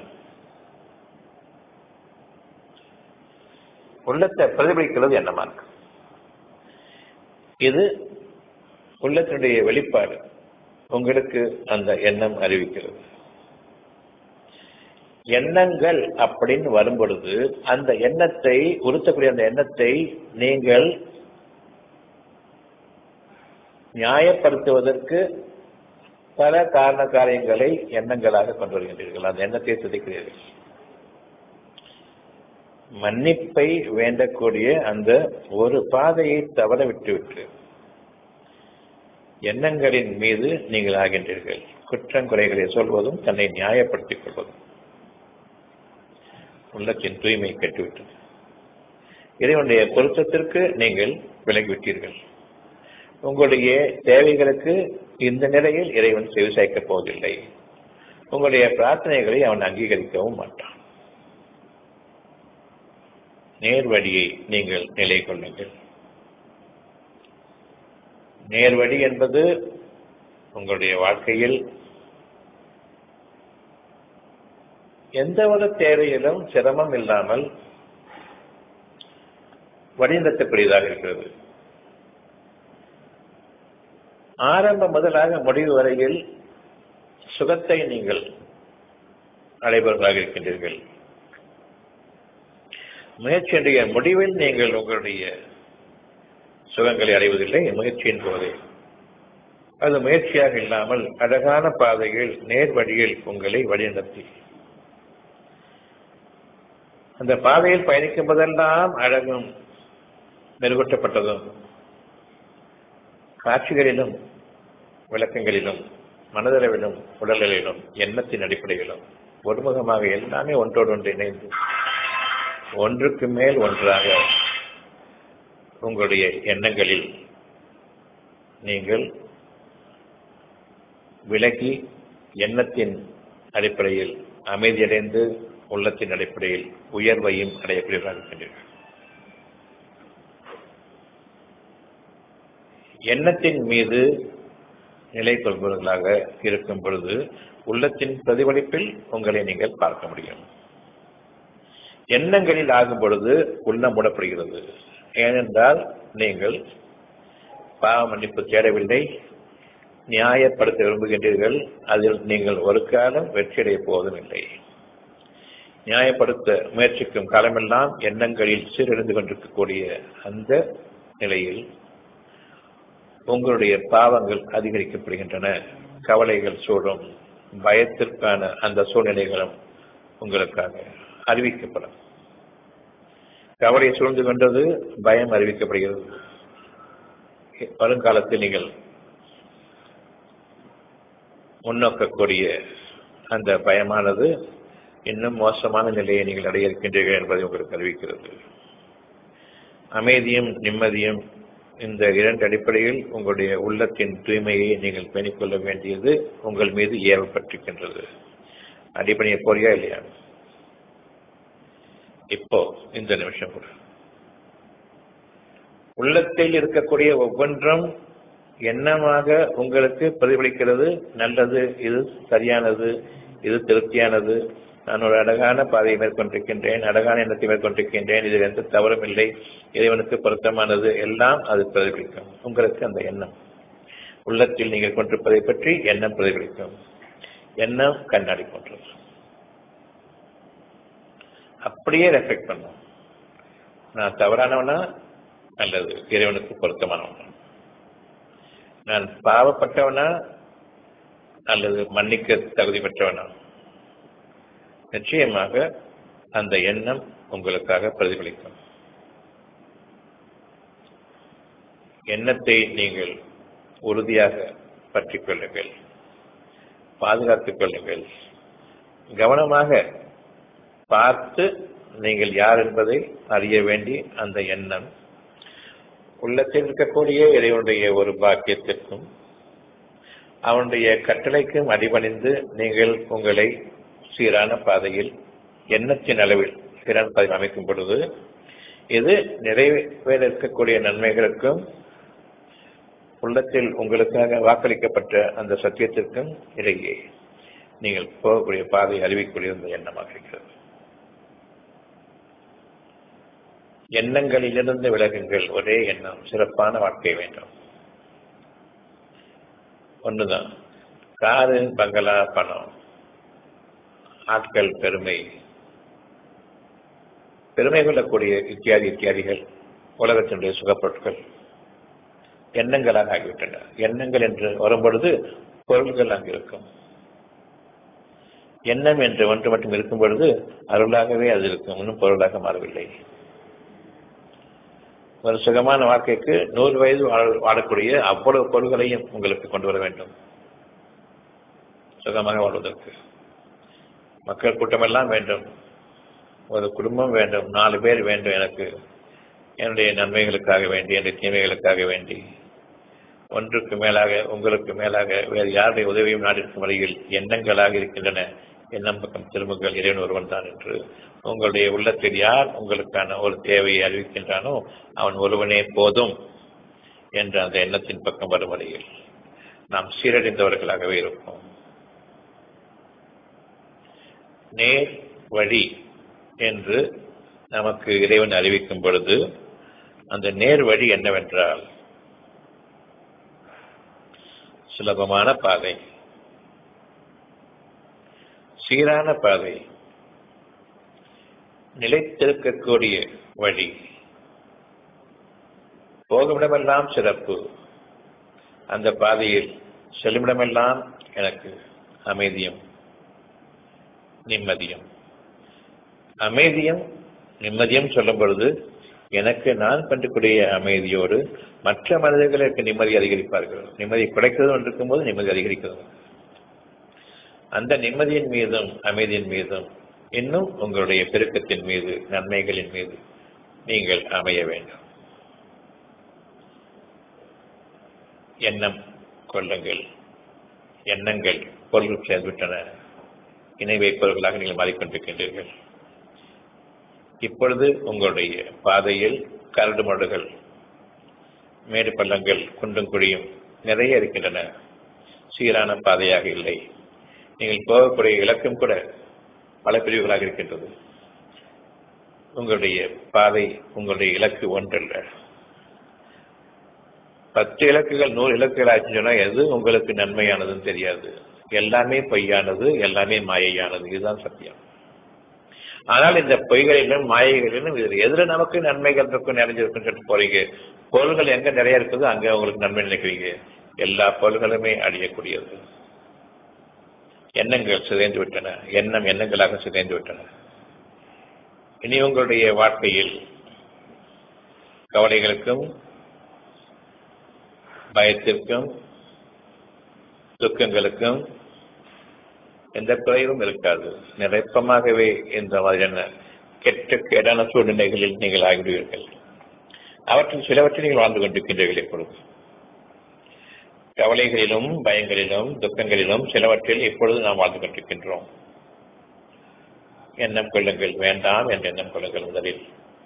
உள்ளத்தை பிரதிபலிக்கிறது எண்ணமா இருக்கு இது உள்ளத்தினுடைய வெளிப்பாடு உங்களுக்கு அந்த எண்ணம் அறிவிக்கிறது எண்ணங்கள் அப்படின்னு வரும் பொழுது அந்த எண்ணத்தை உறுத்தக்கூடிய அந்த எண்ணத்தை நீங்கள் நியாயப்படுத்துவதற்கு பல காரண காரியங்களை எண்ணங்களாக கொண்டு வருகின்றீர்கள் அந்த எண்ணத்தை சிதைக்கிறீர்கள் மன்னிப்பை வேண்டக்கூடிய அந்த ஒரு பாதையை தவற விட்டுவிட்டு எண்ணங்களின் மீது நீங்கள் ஆகின்றீர்கள் குற்றங்குறைகளை சொல்வதும் தன்னை நியாயப்படுத்திக் கொள்வதும் உள்ளத்தின் தூய்மை கட்டுவிட்டது இறைவனுடைய பொருத்தத்திற்கு நீங்கள் விலகிவிட்டீர்கள் உங்களுடைய தேவைகளுக்கு இந்த நிலையில் இறைவன் செவி சாய்க்கப் போவதில்லை உங்களுடைய பிரார்த்தனைகளை அவன் அங்கீகரிக்கவும் மாட்டான் நேர்வழியை நீங்கள் நிலை கொள்ளுங்கள் நேர்வழி என்பது உங்களுடைய வாழ்க்கையில் எந்த ஒரு தேவையிலும் சிரமம் இல்லாமல் வழிநடத்தக்கூடியதாக இருக்கிறது ஆரம்பம் முதலாக முடிவு வரையில் சுகத்தை நீங்கள் அடைபவர்களாக இருக்கின்றீர்கள் முயற்சியினுடைய முடிவில் நீங்கள் உங்களுடைய சுகங்களை அடைவதில்லை முயற்சியின் போதே அது முயற்சியாக இல்லாமல் அழகான பாதையில் நேர் வழியில் உங்களை வழிநடத்தி அந்த பாதையில் பயணிக்கும் போதெல்லாம் அழகும் மெருகூட்டப்பட்டதும் காட்சிகளிலும் விளக்கங்களிலும் மனதளவிலும் உடல்களிலும் எண்ணத்தின் அடிப்படையிலும் ஒருமுகமாக எல்லாமே ஒன்றோடு ஒன்று இணைந்து ஒன்றுக்கு மேல் ஒன்றாக உங்களுடைய எண்ணங்களில் நீங்கள் விலகி எண்ணத்தின் அடிப்படையில் அமைதியடைந்து உள்ளத்தின் அடிப்படையில் உயர்வையும் அடையக்கூடியவராக இருக்கின்றீர்கள் எண்ணத்தின் மீது நிலை கொள்பவர்களாக இருக்கும் பொழுது உள்ளத்தின் பிரதிபலிப்பில் உங்களை நீங்கள் பார்க்க முடியும் எண்ணங்களில் ஆகும் பொழுது உள்ளம் மூடப்படுகிறது ஏனென்றால் நீங்கள் பாவ மன்னிப்பு தேடவில்லை நியாயப்படுத்த விரும்புகின்றீர்கள் அதில் நீங்கள் ஒரு காலம் வெற்றியடைய போவதும் இல்லை நியாயப்படுத்த முயற்சிக்கும் காலமெல்லாம் எண்ணங்களில் சீரழிந்து கொண்டிருக்கக்கூடிய அந்த நிலையில் உங்களுடைய பாவங்கள் அதிகரிக்கப்படுகின்றன கவலைகள் சூழும் பயத்திற்கான அந்த சூழ்நிலைகளும் உங்களுக்காக அறிவிக்கப்படும் கவலை சூழ்ந்து கொண்டது பயம் அறிவிக்கப்படுகிறது வருங்காலத்தில் நீங்கள் முன்னோக்கக்கூடிய அந்த பயமானது இன்னும் மோசமான நிலையை நீங்கள் அடைய இருக்கின்றீர்கள் என்பதை உங்களுக்கு அறிவிக்கிறது அமைதியும் நிம்மதியும் இந்த இரண்டு அடிப்படையில் உங்களுடைய உள்ளத்தின் தூய்மையை நீங்கள் பேணிக்கொள்ள வேண்டியது உங்கள் மீது ஏவப்பட்டிருக்கின்றது அடிப்படையை போறியா இல்லையா இப்போ இந்த நிமிஷம் கூட உள்ளத்தில் இருக்கக்கூடிய ஒவ்வொன்றும் எண்ணமாக உங்களுக்கு பிரதிபலிக்கிறது நல்லது இது சரியானது இது திருப்தியானது நான் ஒரு அழகான பாதையை மேற்கொண்டிருக்கின்றேன் அழகான எண்ணத்தை மேற்கொண்டிருக்கின்றேன் இதில் எந்த தவறும் இல்லை இறைவனுக்கு பொருத்தமானது எல்லாம் அது பிரதிபலிக்கும் உங்களுக்கு அந்த எண்ணம் உள்ளத்தில் நீங்கள் கொண்டிருப்பதை பற்றி எண்ணம் பிரதிபலிக்கும் எண்ணம் கண்ணாடி போன்றது அப்படியே ரெஃபெக்ட் பண்ணும் நான் தவறானவனா அல்லது இறைவனுக்கு பொருத்தமானவனா நான் பாவப்பட்டவனா அல்லது மன்னிக்க தகுதி பெற்றவனா நிச்சயமாக அந்த எண்ணம் உங்களுக்காக பிரதிபலிக்கும் எண்ணத்தை நீங்கள் உறுதியாக பற்றிக் கொள்ளுங்கள் பாதுகாத்துக் கொள்ளுங்கள் கவனமாக பார்த்து நீங்கள் யார் என்பதை அறிய வேண்டி அந்த எண்ணம் உள்ளத்தில் இருக்கக்கூடிய இறைவனுடைய ஒரு பாக்கியத்திற்கும் அவனுடைய கட்டளைக்கும் அடிபணிந்து நீங்கள் உங்களை சீரான பாதையில் எண்ணத்தின் அளவில் சீரான பாதையில் அமைக்கும் பொழுது இது நிறைவேற இருக்கக்கூடிய நன்மைகளுக்கும் உள்ளத்தில் உங்களுக்காக வாக்களிக்கப்பட்ட அந்த சத்தியத்திற்கும் இடையே நீங்கள் போகக்கூடிய பாதை அறிவிக்கக்கூடிய அந்த எண்ணமாக இருக்கிறது எண்ணங்களிலிருந்து விலகுங்கள் ஒரே எண்ணம் சிறப்பான வாழ்க்கை வேண்டும் ஒண்ணுதான் காரு பங்களா பணம் ஆட்கள் பெருமை பெருமை கொள்ளக்கூடிய இத்தியாதி இத்தியாதிகள் உலகத்தினுடைய சுகப்பொருட்கள் எண்ணங்களாக ஆகிவிட்டன எண்ணங்கள் என்று வரும்பொழுது பொருள்கள் அங்கு இருக்கும் எண்ணம் என்று ஒன்று மட்டும் இருக்கும் பொழுது அருளாகவே அது இருக்கும் இன்னும் பொருளாக மாறவில்லை ஒரு சுகமான வாழ்க்கைக்கு நூறு வயது வாழக்கூடிய அவ்வளவு பொருள்களையும் உங்களுக்கு கொண்டு வர வேண்டும் சுகமாக வாழ்வதற்கு மக்கள் கூட்டமெல்லாம் வேண்டும் ஒரு குடும்பம் வேண்டும் நாலு பேர் வேண்டும் எனக்கு என்னுடைய நன்மைகளுக்காக வேண்டி என்னுடைய தீமைகளுக்காக வேண்டி ஒன்றுக்கு மேலாக உங்களுக்கு மேலாக வேறு யாருடைய உதவியும் நாடிருக்கும் வழியில் எண்ணங்களாக இருக்கின்றன எண்ணம் பக்கம் திரும்புங்கள் இறைவன் ஒருவன் தான் என்று உங்களுடைய உள்ளத்தில் யார் உங்களுக்கான ஒரு தேவையை அறிவிக்கின்றானோ அவன் ஒருவனே போதும் என்ற அந்த எண்ணத்தின் பக்கம் வரும் வழியில் நாம் சீரடைந்தவர்களாகவே இருப்போம் நேர் வழி என்று நமக்கு இறைவன் அறிவிக்கும் பொழுது அந்த நேர் வழி என்னவென்றால் சுலபமான பாதை சீரான பாதை நிலைத்திருக்கக்கூடிய வழி போகுமிடமெல்லாம் சிறப்பு அந்த பாதையில் செல்லுமிடமெல்லாம் எனக்கு அமைதியும் நிம்மதியும் அமைதியும் நிம்மதியும் சொல்லும் பொழுது எனக்கு நான் கண்டுக்கூடிய அமைதியோடு மற்ற மனிதர்களுக்கு நிம்மதி அதிகரிப்பார்கள் நிம்மதி குறைக்கிறது இருக்கும் போது நிம்மதி அதிகரிக்கிறது அந்த நிம்மதியின் மீதும் அமைதியின் மீதும் இன்னும் உங்களுடைய பெருக்கத்தின் மீது நன்மைகளின் மீது நீங்கள் அமைய வேண்டும் எண்ணம் கொள்ளுங்கள் எண்ணங்கள் பொருள் சேர்ந்துவிட்டன இணை வைப்பவர்களாக நீங்கள் மாறிக்கொண்டிருக்கின்றீர்கள் இப்பொழுது உங்களுடைய பாதையில் கரடு மடுகள் மேடு பள்ளங்கள் குண்டும் குழியும் நிறைய இருக்கின்றன சீரான பாதையாக இல்லை நீங்கள் போகக்கூடிய இலக்கும் கூட பல பிரிவுகளாக இருக்கின்றது உங்களுடைய பாதை உங்களுடைய இலக்கு ஒன்றல்ல பத்து இலக்குகள் நூறு இலக்குகள் ஆச்சுன்னு சொன்னா எது உங்களுக்கு நன்மையானதுன்னு தெரியாது எல்லாமே பொய்யானது எல்லாமே மாயையானது இதுதான் சத்தியம் ஆனால் இந்த பொய்களிலும் மாயைகளிலும் இதில் எதுல நமக்கு நன்மைகள் இருக்கும் நிறைஞ்சிருக்குன்னு சொல்லிட்டு போறீங்க பொருள்கள் எங்க நிறைய இருக்குதோ அங்க உங்களுக்கு நன்மை நினைக்கிறீங்க எல்லா பொருள்களுமே அழியக்கூடியது எண்ணங்கள் சிதைந்து விட்டன எண்ணம் எண்ணங்களாக சிதைந்து விட்டன இனி உங்களுடைய வாழ்க்கையில் கவலைகளுக்கும் பயத்திற்கும் துக்கங்களுக்கும் எந்த குறைவும் இருக்காது நிரப்பமாகவே இந்த மாதிரியான கெட்ட கேடான சூழ்நிலைகளில் நீங்கள் ஆகிவிடுவீர்கள் அவற்றில் சிலவற்றை நீங்கள் வாழ்ந்து கொண்டிருக்கின்றீர்கள் இப்பொழுது கவலைகளிலும் பயங்களிலும் துக்கங்களிலும் சிலவற்றில் இப்பொழுது நாம் வாழ்ந்து கொண்டிருக்கின்றோம் எண்ணம் கொள்ளுங்கள் வேண்டாம் என்று எண்ணம் கொள்ளுங்கள் முதலில்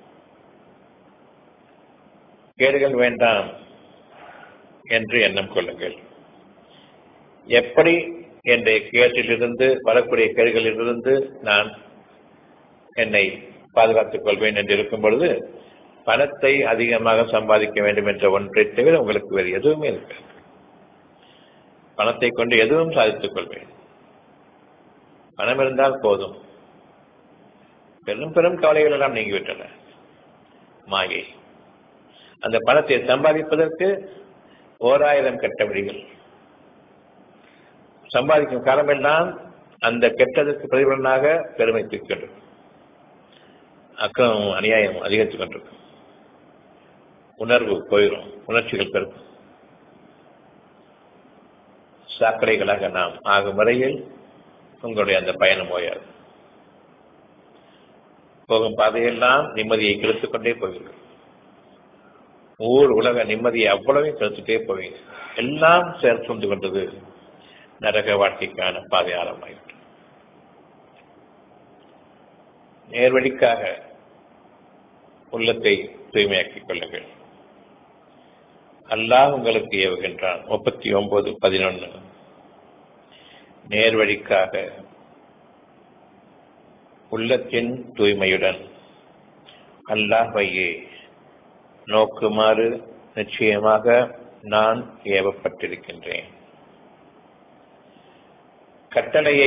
கேடுகள் வேண்டாம் என்று எண்ணம் கொள்ளுங்கள் எப்படி என்ற கேட்டிலிருந்து வரக்கூடிய கேடுகளிலிருந்து நான் என்னை பாதுகாத்துக் கொள்வேன் என்று இருக்கும் பொழுது பணத்தை அதிகமாக சம்பாதிக்க வேண்டும் என்ற ஒன்றை தவிர உங்களுக்கு வேறு எதுவுமே இருக்காது பணத்தை கொண்டு எதுவும் சாதித்துக் கொள்வேன் பணம் இருந்தால் போதும் பெரும் பெரும் கவலைகள் எல்லாம் நீங்கிவிட்டன மாயை அந்த பணத்தை சம்பாதிப்பதற்கு ஓராயிரம் கெட்ட வழிகள் சம்பாதிக்கும் காலமெல்லாம் அந்த கெட்டதற்கு பிரதிபலனாக பெருமை தூக்கின்றது அக்கம் அநியாயம் அதிகரித்துக் கொண்டிருக்கும் உணர்வு போயிடும் உணர்ச்சிகள் பெருக்கும் சாக்கடைகளாக நாம் ஆகும் வரையில் உங்களுடைய அந்த பயணம் ஓயாது போகும் பாதையெல்லாம் நிம்மதியை கெடுத்துக் கொண்டே போவீர்கள் ஊர் உலக நிம்மதியை அவ்வளவையும் கெடுத்துட்டே போவீங்க எல்லாம் சேர்த்து வந்து கொண்டது நரக வாழ்க்கைக்கான பாதை ஆரம்பமாயிற்று நேர்வழிக்காக உள்ளத்தை தூய்மையாக்கிக் கொள்ளுங்கள் அல்லாஹ் உங்களுக்கு ஏவுகின்றான் முப்பத்தி ஒன்பது பதினொன்று நேர்வழிக்காக உள்ளத்தின் தூய்மையுடன் அல்லாஹையே நோக்குமாறு நிச்சயமாக நான் ஏவப்பட்டிருக்கின்றேன் கட்டளையை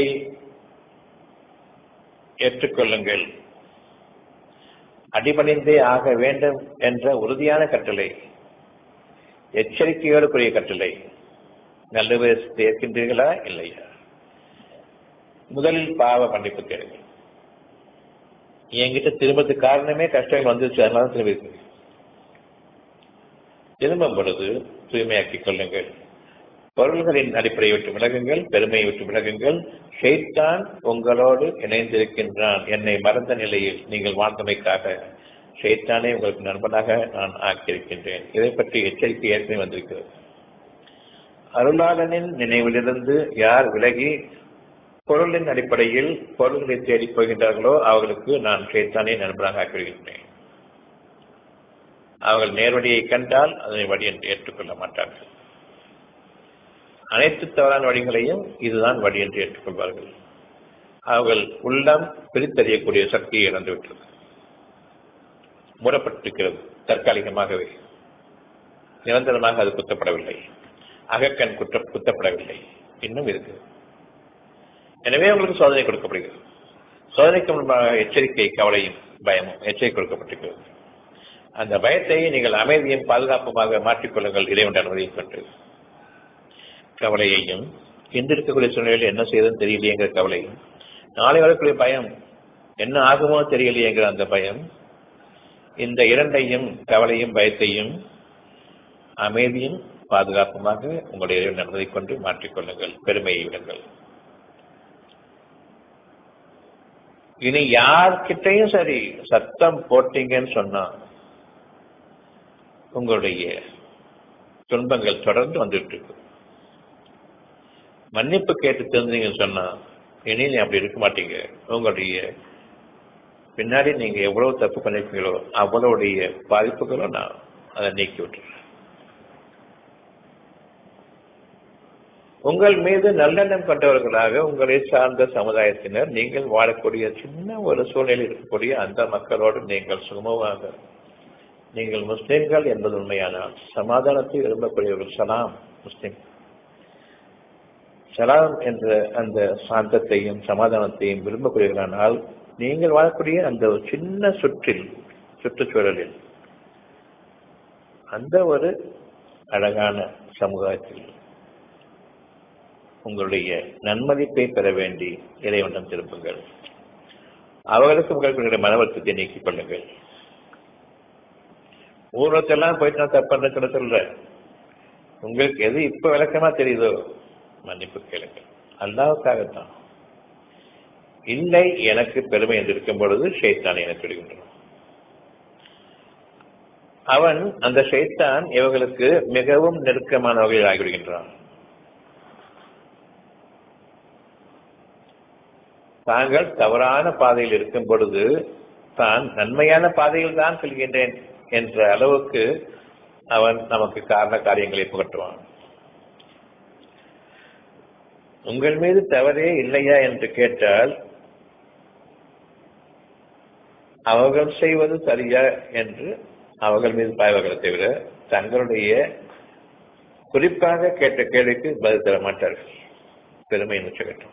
ஏற்றுக்கொள்ளுங்கள் அடிபணிந்தே ஆக வேண்டும் என்ற உறுதியான கட்டளை எச்சரிக்கையோடு கூடிய கட்டளை நல்ல ஏற்கின்றீர்களா இல்லையா முதலில் பாவ மன்னிப்பு கேளுங்கள் என்கிட்ட திரும்பத்துக்கு காரணமே கஷ்டங்கள் வந்துருச்சு அதனால திரும்பி திரும்பும் பொழுது தூய்மையாக்கிக் கொள்ளுங்கள் பொருள்களின் அடிப்படையை விட்டு விலகுங்கள் பெருமையை விட்டு விலகுங்கள் ஷெய்தான் உங்களோடு இணைந்திருக்கின்றான் என்னை மறந்த நிலையில் நீங்கள் வாழ்ந்தமைக்காக ஷெய்தானே உங்களுக்கு நண்பனாக நான் ஆக்கியிருக்கின்றேன் இதை பற்றி எச்சரிக்கை ஏற்கனவே வந்திருக்கிறது அருளாளனின் நினைவிலிருந்து யார் விலகி பொருளின் அடிப்படையில் பொருள்களை தேடிப் போகின்றார்களோ அவர்களுக்கு நான் ஷேத்தானே நண்பனாக ஆக்கிவிடுகின்றேன் அவர்கள் நேர்வழியை கண்டால் அதனை வழி என்று ஏற்றுக்கொள்ள மாட்டார்கள் அனைத்து தவறான வழிகளையும் இதுதான் வழி என்று ஏற்றுக்கொள்வார்கள் அவர்கள் உள்ளம் பிரித்தறியக்கூடிய சக்தியை இழந்துவிட்டது மூடப்பட்டிருக்கிறது தற்காலிகமாகவே நிரந்தரமாக அது குத்தப்படவில்லை அகக்கண் குற்ற குத்தப்படவில்லை இன்னும் இருக்கு எனவே உங்களுக்கு சோதனை கொடுக்கப்படுகிறது சோதனைக்கு முன்பாக எச்சரிக்கை கவலையும் பயமும் எச்சரிக்கை கொடுக்கப்பட்டிருக்கிறது அந்த பயத்தை நீங்கள் அமைதியும் பாதுகாப்புமாக மாற்றிக்கொள்ளுங்கள் இறைவன் அனுமதியை கொண்டு கவலையையும் இன்று இருக்கக்கூடிய சூழ்நிலையில் என்ன செய்யறதுன்னு தெரியலையேங்கிற கவலையும் நாளை வரக்கூடிய பயம் என்ன ஆகுமோ தெரியலையேங்கிற அந்த பயம் இந்த இரண்டையும் கவலையும் பயத்தையும் அமைதியும் பாதுகாப்புமாக உங்களுடைய இறைவன் அனுமதி கொண்டு மாற்றிக்கொள்ளுங்கள் பெருமையை விடுங்கள் இனி யார்கிட்டையும் சரி சத்தம் போட்டீங்கன்னு சொன்னா உங்களுடைய துன்பங்கள் தொடர்ந்து வந்துட்டு இருக்கு மன்னிப்பு கேட்டு தெரிஞ்சீங்கன்னு சொன்னா இனி நீ அப்படி இருக்க மாட்டீங்க உங்களுடைய பின்னாடி நீங்க எவ்வளவு தப்பு பண்ணிருக்கீங்களோ அவ்வளவுடைய பாதிப்புகளும் நான் அதை நீக்கி விட்டுறேன் உங்கள் மீது நல்லெண்ணம் கொண்டவர்களாக உங்களை சார்ந்த சமுதாயத்தினர் நீங்கள் வாழக்கூடிய சின்ன ஒரு சூழ்நிலையில் இருக்கக்கூடிய அந்த மக்களோடு நீங்கள் சுமூகமாக நீங்கள் முஸ்லிம்கள் என்பது உண்மையானால் சமாதானத்தை விரும்பக்கூடியவர்கள் சலாம் முஸ்லிம் சலாம் என்ற அந்த சாந்தத்தையும் சமாதானத்தையும் விரும்பக்கூடியவர்களானால் நீங்கள் வாழக்கூடிய அந்த ஒரு சின்ன சுற்றில் சுற்றுச்சூழலில் அந்த ஒரு அழகான சமுதாயத்தில் உங்களுடைய நன்மதிப்பை பெற வேண்டி இறைவனம் திரும்புங்கள் அவர்களுக்கு உங்களுக்கு மன வருத்தத்தை நீக்கிக் கொள்ளுங்கள் ஊர்வலத்தெல்லாம் போயிட்டு நான் தப்பு கிட்ட சொல்ற உங்களுக்கு எது இப்ப விளக்கமா தெரியுதோ மன்னிப்பு கேளுங்க அல்லாவுக்காகத்தான் இல்லை எனக்கு பெருமை என்று இருக்கும் பொழுது ஷேத்தானை என சொல்கின்றோம் அவன் அந்த ஷைத்தான் இவர்களுக்கு மிகவும் நெருக்கமான வகையில் ஆகிவிடுகின்றான் தாங்கள் தவறான பாதையில் இருக்கும் பொழுது தான் நன்மையான பாதையில் தான் செல்கின்றேன் என்ற அளவுக்கு அவன் நமக்கு காரண காரியங்களை புகட்டுவான் உங்கள் மீது தவறே இல்லையா என்று கேட்டால் அவர்கள் செய்வது சரியா என்று அவர்கள் மீது பாய்வார்கள் தவிர தங்களுடைய குறிப்பாக கேட்ட கேள்விக்கு பதில் தர மாட்டார்கள் பெருமை உச்சகட்டும்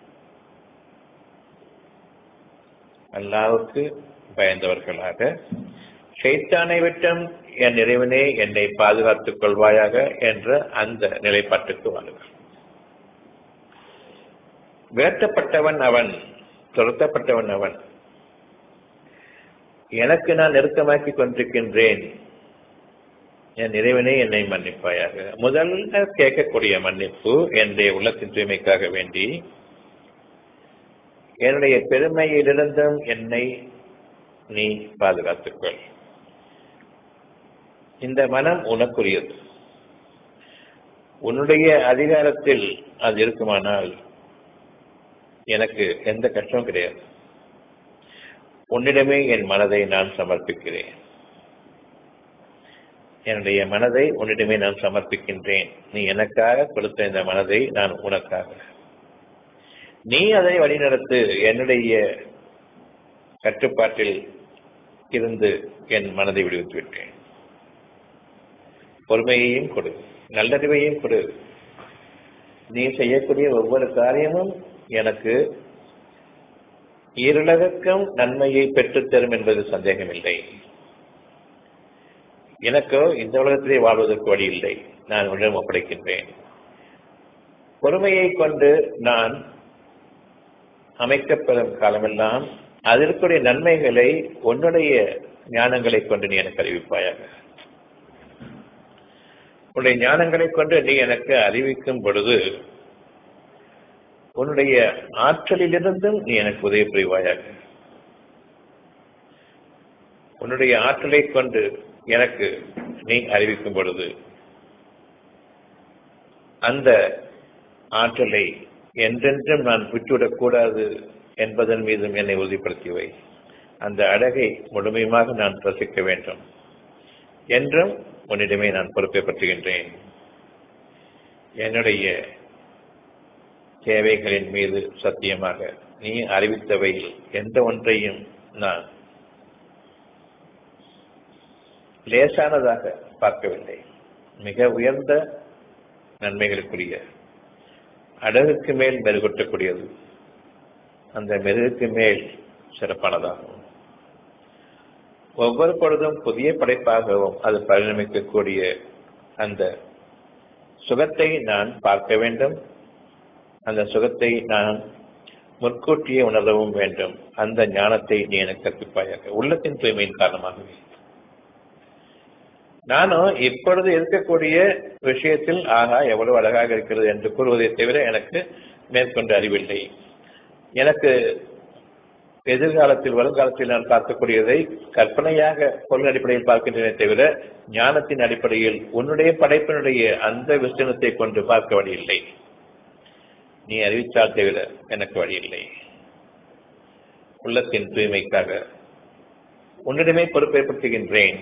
அல்லாவுக்கு பயந்தவர்களாக ஷைத்தானை விட்டம் என் இறைவனே என்னை பாதுகாத்துக் கொள்வாயாக என்ற அந்த நிலைப்பாட்டுக்கு வாருங்கள் வேட்டப்பட்டவன் அவன் துரத்தப்பட்டவன் அவன் எனக்கு நான் நெருக்கமாக்கி கொண்டிருக்கின்றேன் என் இறைவனே என்னை மன்னிப்பாயாக முதல்ல கேட்கக்கூடிய மன்னிப்பு என்னுடைய உள்ளத்தின் தூய்மைக்காக வேண்டி என்னுடைய பெருமையிலிருந்தும் என்னை நீ பாதுகாத்துக்கொள் இந்த மனம் உனக்குரியது உன்னுடைய அதிகாரத்தில் அது இருக்குமானால் எனக்கு எந்த கஷ்டமும் கிடையாது உன்னிடமே என் மனதை நான் சமர்ப்பிக்கிறேன் என்னுடைய மனதை உன்னிடமே நான் சமர்ப்பிக்கின்றேன் நீ எனக்காக கொடுத்த இந்த மனதை நான் உனக்காக நீ அதை வழிநடத்து என்னுடைய கட்டுப்பாட்டில் இருந்து என் மனதை விடுவித்து விட்டேன் பொறுமையையும் கொடு நல்லறிவையும் கொடு நீ செய்யக்கூடிய ஒவ்வொரு காரியமும் எனக்கு ஈருலகக்கும் நன்மையை பெற்றுத்தரும் என்பது சந்தேகமில்லை எனக்கோ இந்த உலகத்திலே வாழ்வதற்கு வழி இல்லை நான் உன்னிடம் ஒப்படைக்கின்றேன் பொறுமையை கொண்டு நான் அமைக்கப்பெறும் காலமெல்லாம் அதற்குரிய நன்மைகளை உன்னுடைய ஞானங்களை கொண்டு நீ எனக்கு அறிவிப்பாயாக உன்னுடைய ஞானங்களை கொண்டு நீ எனக்கு அறிவிக்கும் பொழுது உன்னுடைய ஆற்றலிலிருந்தும் நீ எனக்கு உதவி புரிவாயாக உன்னுடைய ஆற்றலை கொண்டு எனக்கு நீ அறிவிக்கும் பொழுது அந்த ஆற்றலை என்றென்றும் நான் விட்டுவிடக் கூடாது என்பதன் மீதும் என்னை உறுதிப்படுத்தியவை அந்த அழகை முழுமையுமாக நான் ரசிக்க வேண்டும் என்றும் உன்னிடமே நான் பொறுப்பை பற்றுகின்றேன் என்னுடைய தேவைகளின் மீது சத்தியமாக நீ அறிவித்தவையில் எந்த ஒன்றையும் நான் லேசானதாக பார்க்கவில்லை மிக உயர்ந்த நன்மைகளுக்குரிய அழகுக்கு மேல் மெருகூட்டக்கூடியது அந்த மெருகுக்கு மேல் சிறப்பானதாகும் ஒவ்வொரு பொழுதும் புதிய படைப்பாகவும் அது பரிணமிக்கக்கூடிய அந்த சுகத்தை நான் பார்க்க வேண்டும் அந்த சுகத்தை நான் முற்கூட்டியே உணரவும் வேண்டும் அந்த ஞானத்தை நீ எனக்கு கற்பிப்பாயாக உள்ளத்தின் தூய்மையின் காரணமாகவே நானும் இப்பொழுது இருக்கக்கூடிய விஷயத்தில் ஆகா எவ்வளவு அழகாக இருக்கிறது என்று கூறுவதை தவிர எனக்கு மேற்கொண்டு அறிவில்லை எனக்கு எதிர்காலத்தில் வருங்காலத்தில் நான் பார்க்கக்கூடியதை கற்பனையாக பொருள் அடிப்படையில் பார்க்கின்றனே தவிர ஞானத்தின் அடிப்படையில் உன்னுடைய படைப்பினுடைய அந்த விசனத்தை கொண்டு பார்க்க வழியில்லை நீ அறிவித்தால் தவிர எனக்கு வழியில்லை உள்ளத்தின் தூய்மைக்காக உன்னிடமே பொறுப்பேற்படுத்துகின்றேன்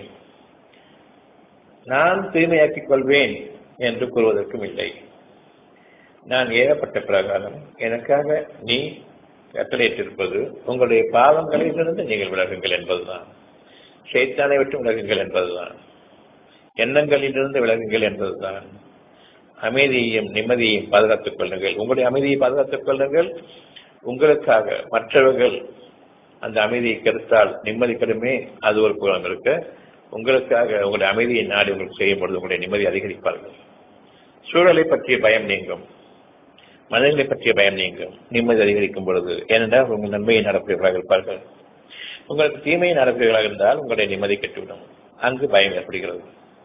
நான் தூய்மையாக்கிக் கொள்வேன் என்று கூறுவதற்கும் இல்லை நான் ஏகப்பட்ட பிரகாரம் எனக்காக நீ கட்டளையிட்டிருப்பது உங்களுடைய பாவங்களிலிருந்து நீங்கள் விலகுங்கள் என்பதுதான் ஷைத்தானை விட்டு விலகுங்கள் என்பதுதான் எண்ணங்களிலிருந்து விலகுங்கள் என்பதுதான் அமைதியையும் நிம்மதியையும் பாதுகாத்துக் கொள்ளுங்கள் உங்களுடைய அமைதியை பாதுகாத்துக் கொள்ளுங்கள் உங்களுக்காக மற்றவர்கள் அந்த அமைதியை கெடுத்தால் நிம்மதி கெடுமே அது ஒரு புறம் இருக்க உங்களுக்காக உங்களுடைய அமைதியை நாடி உங்களுக்கு செய்யும் பொழுது உங்களுடைய நிம்மதி அதிகரிப்பார்கள் சூழலை பற்றிய பயம் நீங்கும் மனிதர்களை பற்றிய பயம் நீங்கும் நிம்மதி அதிகரிக்கும் பொழுது ஏனென்றால் உங்கள் நன்மையை நடப்பவர்களாக இருப்பார்கள் உங்களுக்கு தீமையை நடப்பவர்களாக இருந்தால் உங்களுடைய நிம்மதி கெட்டுவிடும் அங்கு பயம் ஏற்படுகிறது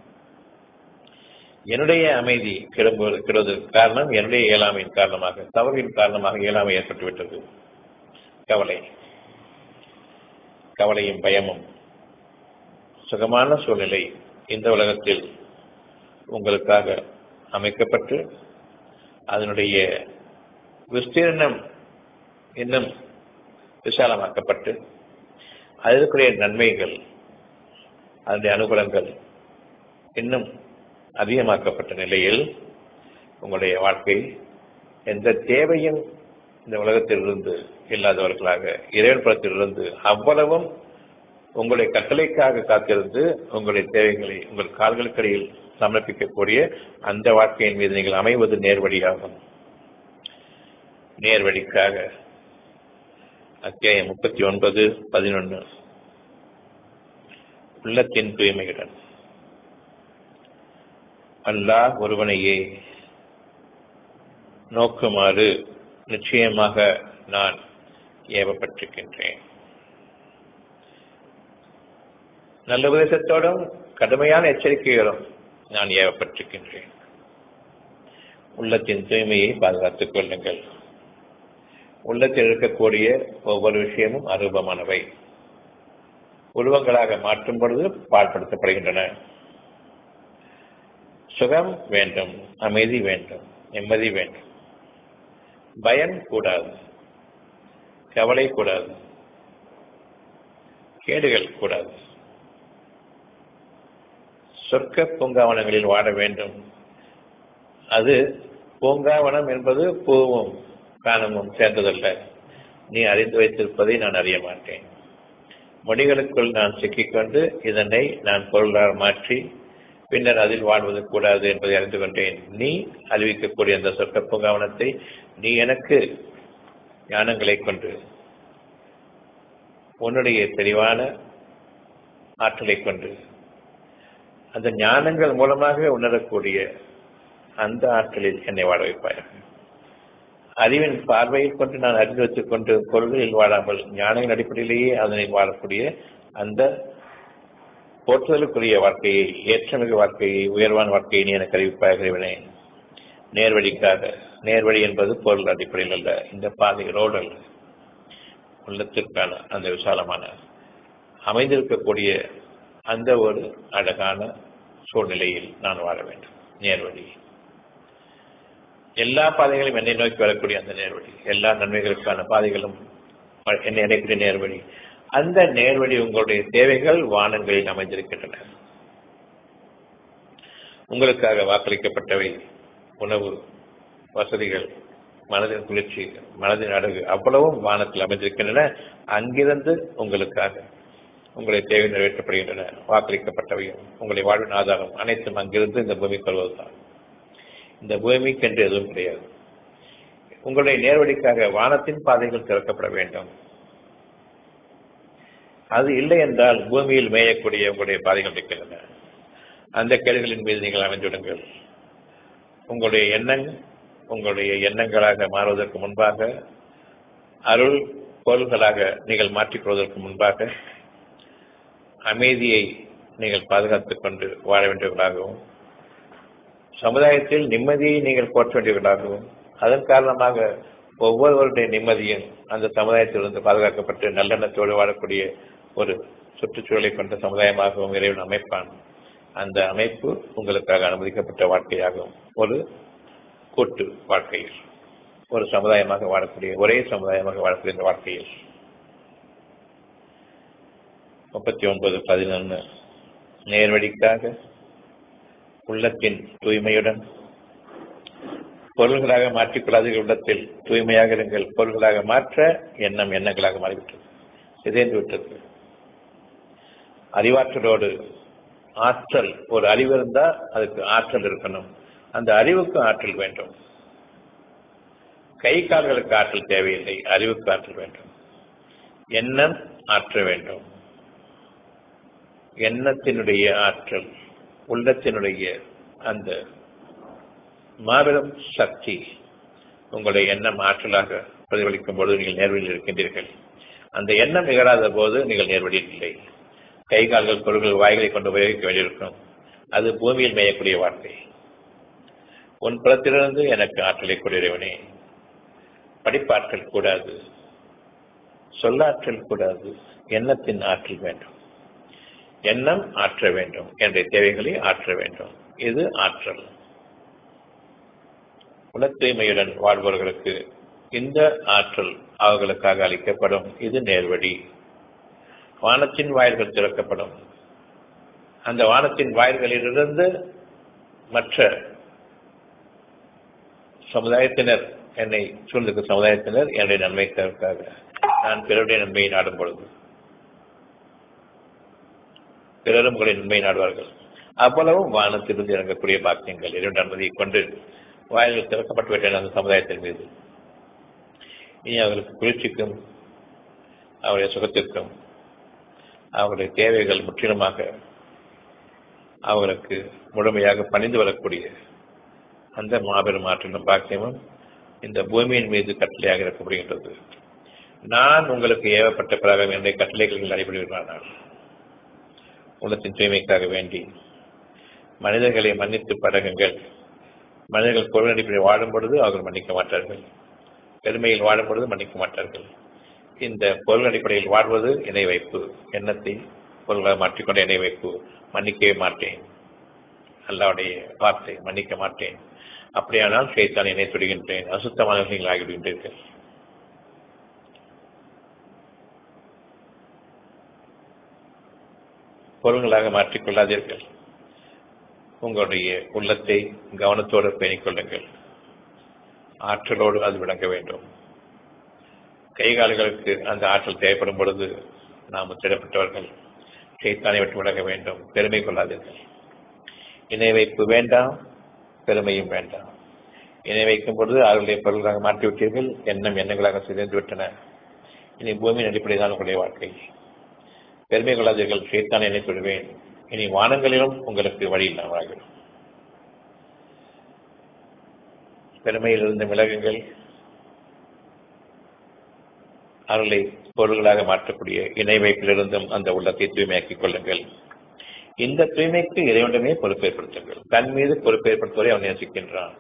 என்னுடைய அமைதி கெடும்போது கெடுவதற்கு காரணம் என்னுடைய இயலாமையின் காரணமாக தவறின் காரணமாக இயலாமை ஏற்பட்டுவிட்டது கவலை கவலையும் பயமும் சுகமான சூழ்நிலை இந்த உலகத்தில் உங்களுக்காக அமைக்கப்பட்டு அதனுடைய விஸ்தீர்ணம் இன்னும் விசாலமாக்கப்பட்டு அதற்குரிய நன்மைகள் அதனுடைய அனுகூலங்கள் இன்னும் அதிகமாக்கப்பட்ட நிலையில் உங்களுடைய வாழ்க்கை எந்த தேவையும் இந்த உலகத்திலிருந்து இல்லாதவர்களாக இறைவன் புறத்திலிருந்து அவ்வளவும் உங்களுடைய கட்டளைக்காக காத்திருந்து உங்களுடைய தேவைகளை உங்கள் கால்களுக்கடியில் சமர்ப்பிக்கக்கூடிய அந்த வாழ்க்கையின் மீது நீங்கள் அமைவது நேர்வழியாகும் நேர்வழிக்காக அத்தியாயம் முப்பத்தி ஒன்பது பதினொன்று உள்ளத்தின் தூய்மையுடன் அல்லாஹ் ஒருவனையே நோக்குமாறு நிச்சயமாக நான் ஏவப்பட்டிருக்கின்றேன் நல்ல உபதேசத்தோடும் கடுமையான எச்சரிக்கைகளும் நான் ஏவப்பட்டிருக்கின்றேன் உள்ளத்தின் தூய்மையை பாதுகாத்துக் கொள்ளுங்கள் உள்ளத்தில் இருக்கக்கூடிய ஒவ்வொரு விஷயமும் அரூபமானவை உருவங்களாக மாற்றும் பொழுது பாழ்படுத்தப்படுகின்றன சுகம் வேண்டும் அமைதி வேண்டும் நிம்மதி வேண்டும் பயம் கூடாது கவலை கூடாது கேடுகள் கூடாது சொர்க்க பூங்காவனங்களில் வாழ வேண்டும் அது பூங்காவனம் என்பது பூவும் காணமும் சேர்ந்ததல்ல நீ அறிந்து வைத்திருப்பதை நான் அறிய மாட்டேன் மொழிகளுக்குள் நான் சிக்கிக்கொண்டு இதனை நான் பொருளாக மாற்றி பின்னர் அதில் வாழ்வது கூடாது என்பதை அறிந்து கொண்டேன் நீ அறிவிக்கக்கூடிய அந்த சொர்க்க பூங்காவனத்தை நீ எனக்கு ஞானங்களை கொண்டு உன்னுடைய தெளிவான ஆற்றலை கொண்டு அந்த ஞானங்கள் மூலமாக உணரக்கூடிய அந்த ஆற்றலில் என்னை வாழ வைப்பாயாக அறிவின் பார்வையை கொண்டு நான் அறிந்து வைத்துக் கொண்டு பொருள்களில் வாழாமல் ஞானங்களின் அடிப்படையிலேயே அதனில் வாழக்கூடிய அந்த போற்றுதலுக்குரிய வாழ்க்கையை ஏற்றமிகு வாழ்க்கையை உயர்வான வாழ்க்கையை நீ எனக்கு அறிவிப்பாகிறவனே நேர்வழிக்காக நேர்வழி என்பது பொருள் அடிப்படையில் அல்ல இந்த பாதை ரோடு அல்ல உள்ளத்திற்கான அந்த விசாலமான அமைந்திருக்கக்கூடிய அந்த ஒரு அழகான சூழ்நிலையில் நான் வாழ வேண்டும் நேர்வழி எல்லா பாதைகளும் என்னை நோக்கி வரக்கூடிய அந்த நேர்வழி எல்லா நன்மைகளுக்கான பாதைகளும் என்னை இணைக்கூடிய நேர்வழி அந்த நேர்வழி உங்களுடைய தேவைகள் வானங்களில் அமைந்திருக்கின்றன உங்களுக்காக வாக்களிக்கப்பட்டவை உணவு வசதிகள் மனதின் குளிர்ச்சி மனதின் அழகு அவ்வளவும் வானத்தில் அமைந்திருக்கின்றன அங்கிருந்து உங்களுக்காக உங்களை தேவை நிறைவேற்றப்படுகின்றன வாக்களிக்கப்பட்டவையும் உங்களை வாழ்வின் ஆதாரம் அனைத்தும் அங்கிருந்து இந்த பூமிக்கு வருவதுதான் இந்த பூமிக்கு என்று எதுவும் கிடையாது உங்களுடைய நேர்வழிக்காக வானத்தின் பாதைகள் திறக்கப்பட வேண்டும் அது இல்லை என்றால் பூமியில் மேயக்கூடிய உங்களுடைய பாதைகள் இருக்கின்றன அந்த கேள்விகளின் மீது நீங்கள் அமைந்துவிடுங்கள் உங்களுடைய எண்ணம் உங்களுடைய எண்ணங்களாக மாறுவதற்கு முன்பாக அருள் பொருள்களாக நீங்கள் மாற்றிக்கொள்வதற்கு முன்பாக அமைதியை நீங்கள் பாதுகாத்துக் கொண்டு வாழ வேண்டியவர்களாகவும் சமுதாயத்தில் நிம்மதியை நீங்கள் போற்ற வேண்டியவர்களாகவும் அதன் காரணமாக ஒவ்வொருவருடைய நிம்மதியும் அந்த சமுதாயத்திலிருந்து பாதுகாக்கப்பட்டு நல்லெண்ணத்தோடு வாழக்கூடிய ஒரு சுற்றுச்சூழலை கொண்ட சமுதாயமாகவும் இறைவன் அமைப்பான் அந்த அமைப்பு உங்களுக்காக அனுமதிக்கப்பட்ட வாழ்க்கையாகும் ஒரு கூட்டு வாழ்க்கையில் ஒரு சமுதாயமாக வாழக்கூடிய ஒரே சமுதாயமாக வாழக்கூடிய இந்த வாழ்க்கையில் முப்பத்தி ஒன்பது பதினொன்று நேர்வழிக்காக உள்ளத்தின் தூய்மையுடன் பொருள்களாக மாற்றிக்கொள்ளாதீர்கள் உள்ளத்தில் தூய்மையாக இருங்கள் பொருள்களாக மாற்ற எண்ணம் எண்ணங்களாக மாறிவிட்டது சிதைந்து விட்டது அறிவாற்றலோடு ஆற்றல் ஒரு அறிவு இருந்தா அதுக்கு ஆற்றல் இருக்கணும் அந்த அறிவுக்கு ஆற்றல் வேண்டும் கை கால்களுக்கு ஆற்றல் தேவையில்லை அறிவுக்கு ஆற்றல் வேண்டும் எண்ணம் ஆற்ற வேண்டும் எண்ணத்தினுடைய ஆற்றல் உள்ளத்தினுடைய அந்த மாபெரும் சக்தி உங்களுடைய எண்ணம் ஆற்றலாக பிரதிபலிக்கும் பொழுது நீங்கள் நேர்வழியில் இருக்கின்றீர்கள் அந்த எண்ணம் நிகழாத போது நீங்கள் நேர்வழியில் இல்லை கை கால்கள் பொருள்கள் வாய்களை கொண்டு உபயோகிக்க வேண்டியிருக்கும் அது பூமியில் மேயக்கூடிய வார்த்தை உன் புறத்திலிருந்து எனக்கு ஆற்றலை கொண்டிருவனே படிப்பாற்றல் கூடாது சொல்லாற்றல் கூடாது எண்ணத்தின் ஆற்றல் வேண்டும் எண்ணம் ஆற்ற வேண்டும் என்ற தேவைகளை ஆற்ற வேண்டும் இது ஆற்றல் உல தூய்மையுடன் வாழ்பவர்களுக்கு இந்த ஆற்றல் அவர்களுக்காக அளிக்கப்படும் இது நேர்வழி வானத்தின் வாயில்கள் திறக்கப்படும் அந்த வானத்தின் வாயில்களிலிருந்து மற்ற சமுதாயத்தினர் என்னை சூழ்ந்திருக்கும் சமுதாயத்தினர் என்னுடைய நன்மைக்காக நான் பிறருடைய நன்மையை நாடும் பொழுது பிறரும் உங்களுடைய நன்மையை நாடுவார்கள் அவ்வளவும் வானத்திலிருந்து இறங்கக்கூடிய பாக்கியங்கள் இரண்டு அனுமதியை கொண்டு வாயில்கள் திறக்கப்பட்டு விட்டன அந்த சமுதாயத்தின் மீது இனி அவர்களுக்கு குளிர்ச்சிக்கும் அவருடைய சுகத்திற்கும் அவருடைய தேவைகள் முற்றிலுமாக அவர்களுக்கு முழுமையாக பணிந்து வரக்கூடிய அந்த மாபெரும் ஆற்றலும் பாக்கியமும் இந்த பூமியின் மீது கட்டளையாக இருக்கப்படுகின்றது நான் உங்களுக்கு ஏவப்பட்ட பிறகு என்னுடைய கட்டளைகள் நடைபெறுகிறார்கள் உள்ளத்தின் தூய்மைக்காக வேண்டி மனிதர்களை மன்னித்து பழகுங்கள் மனிதர்கள் பொருள் அடிப்படையில் வாழும் பொழுது அவர்கள் மன்னிக்க மாட்டார்கள் பெருமையில் வாழும் பொழுது மன்னிக்க மாட்டார்கள் இந்த பொருள் அடிப்படையில் வாழ்வது இணை வைப்பு எண்ணத்தை பொருளாக மாற்றிக்கொண்ட இணை வைப்பு மன்னிக்கவே மாட்டேன் அல்லாவுடைய வார்த்தை மன்னிக்க மாட்டேன் அப்படியானால் ஷேத்தான் இணை தொடுகின்றேன் அசுத்தமானவர்கள் நீங்கள் ஆகிவிடுகின்றீர்கள் பொருள்களாக மாற்றிக்கொள்ளாதீர்கள் உங்களுடைய உள்ளத்தை கவனத்தோடு பேணிக் கொள்ளுங்கள் ஆற்றலோடு அது விளங்க வேண்டும் கைகால்களுக்கு அந்த ஆற்றல் தேவைப்படும் பொழுது நாம் முத்திடப்பட்டவர்கள் சைத்தானை விட்டு விலக வேண்டும் பெருமை கொள்ளாதீர்கள் இணை வைப்பு வேண்டாம் பெருமையும் வேண்டாம் இணை வைக்கும் பொழுது அவர்களுடைய பொருள்களாக மாற்றிவிட்டீர்கள் எண்ணம் எண்ணங்களாக சிதைந்து விட்டன இனி பூமியின் அடிப்படையில் தான் உங்களுடைய வாழ்க்கை பெருமை கொள்ளாதீர்கள் சைத்தான் இணைத்து விடுவேன் இனி வானங்களிலும் உங்களுக்கு வழி இல்லாமல் ஆகிடும் பெருமையிலிருந்து விலகுங்கள் அருளை பொருள்களாக மாற்றக்கூடிய இணை வைப்பிலிருந்தும் அந்த உள்ளத்தை தூய்மையாக்கிக் கொள்ளுங்கள் இந்த தூய்மைக்கு இறைவனமே பொறுப்பேற்படுத்துங்கள் தன் மீது பொறுப்பேற்படுத்துவதை அவன் நேசிக்கின்றான்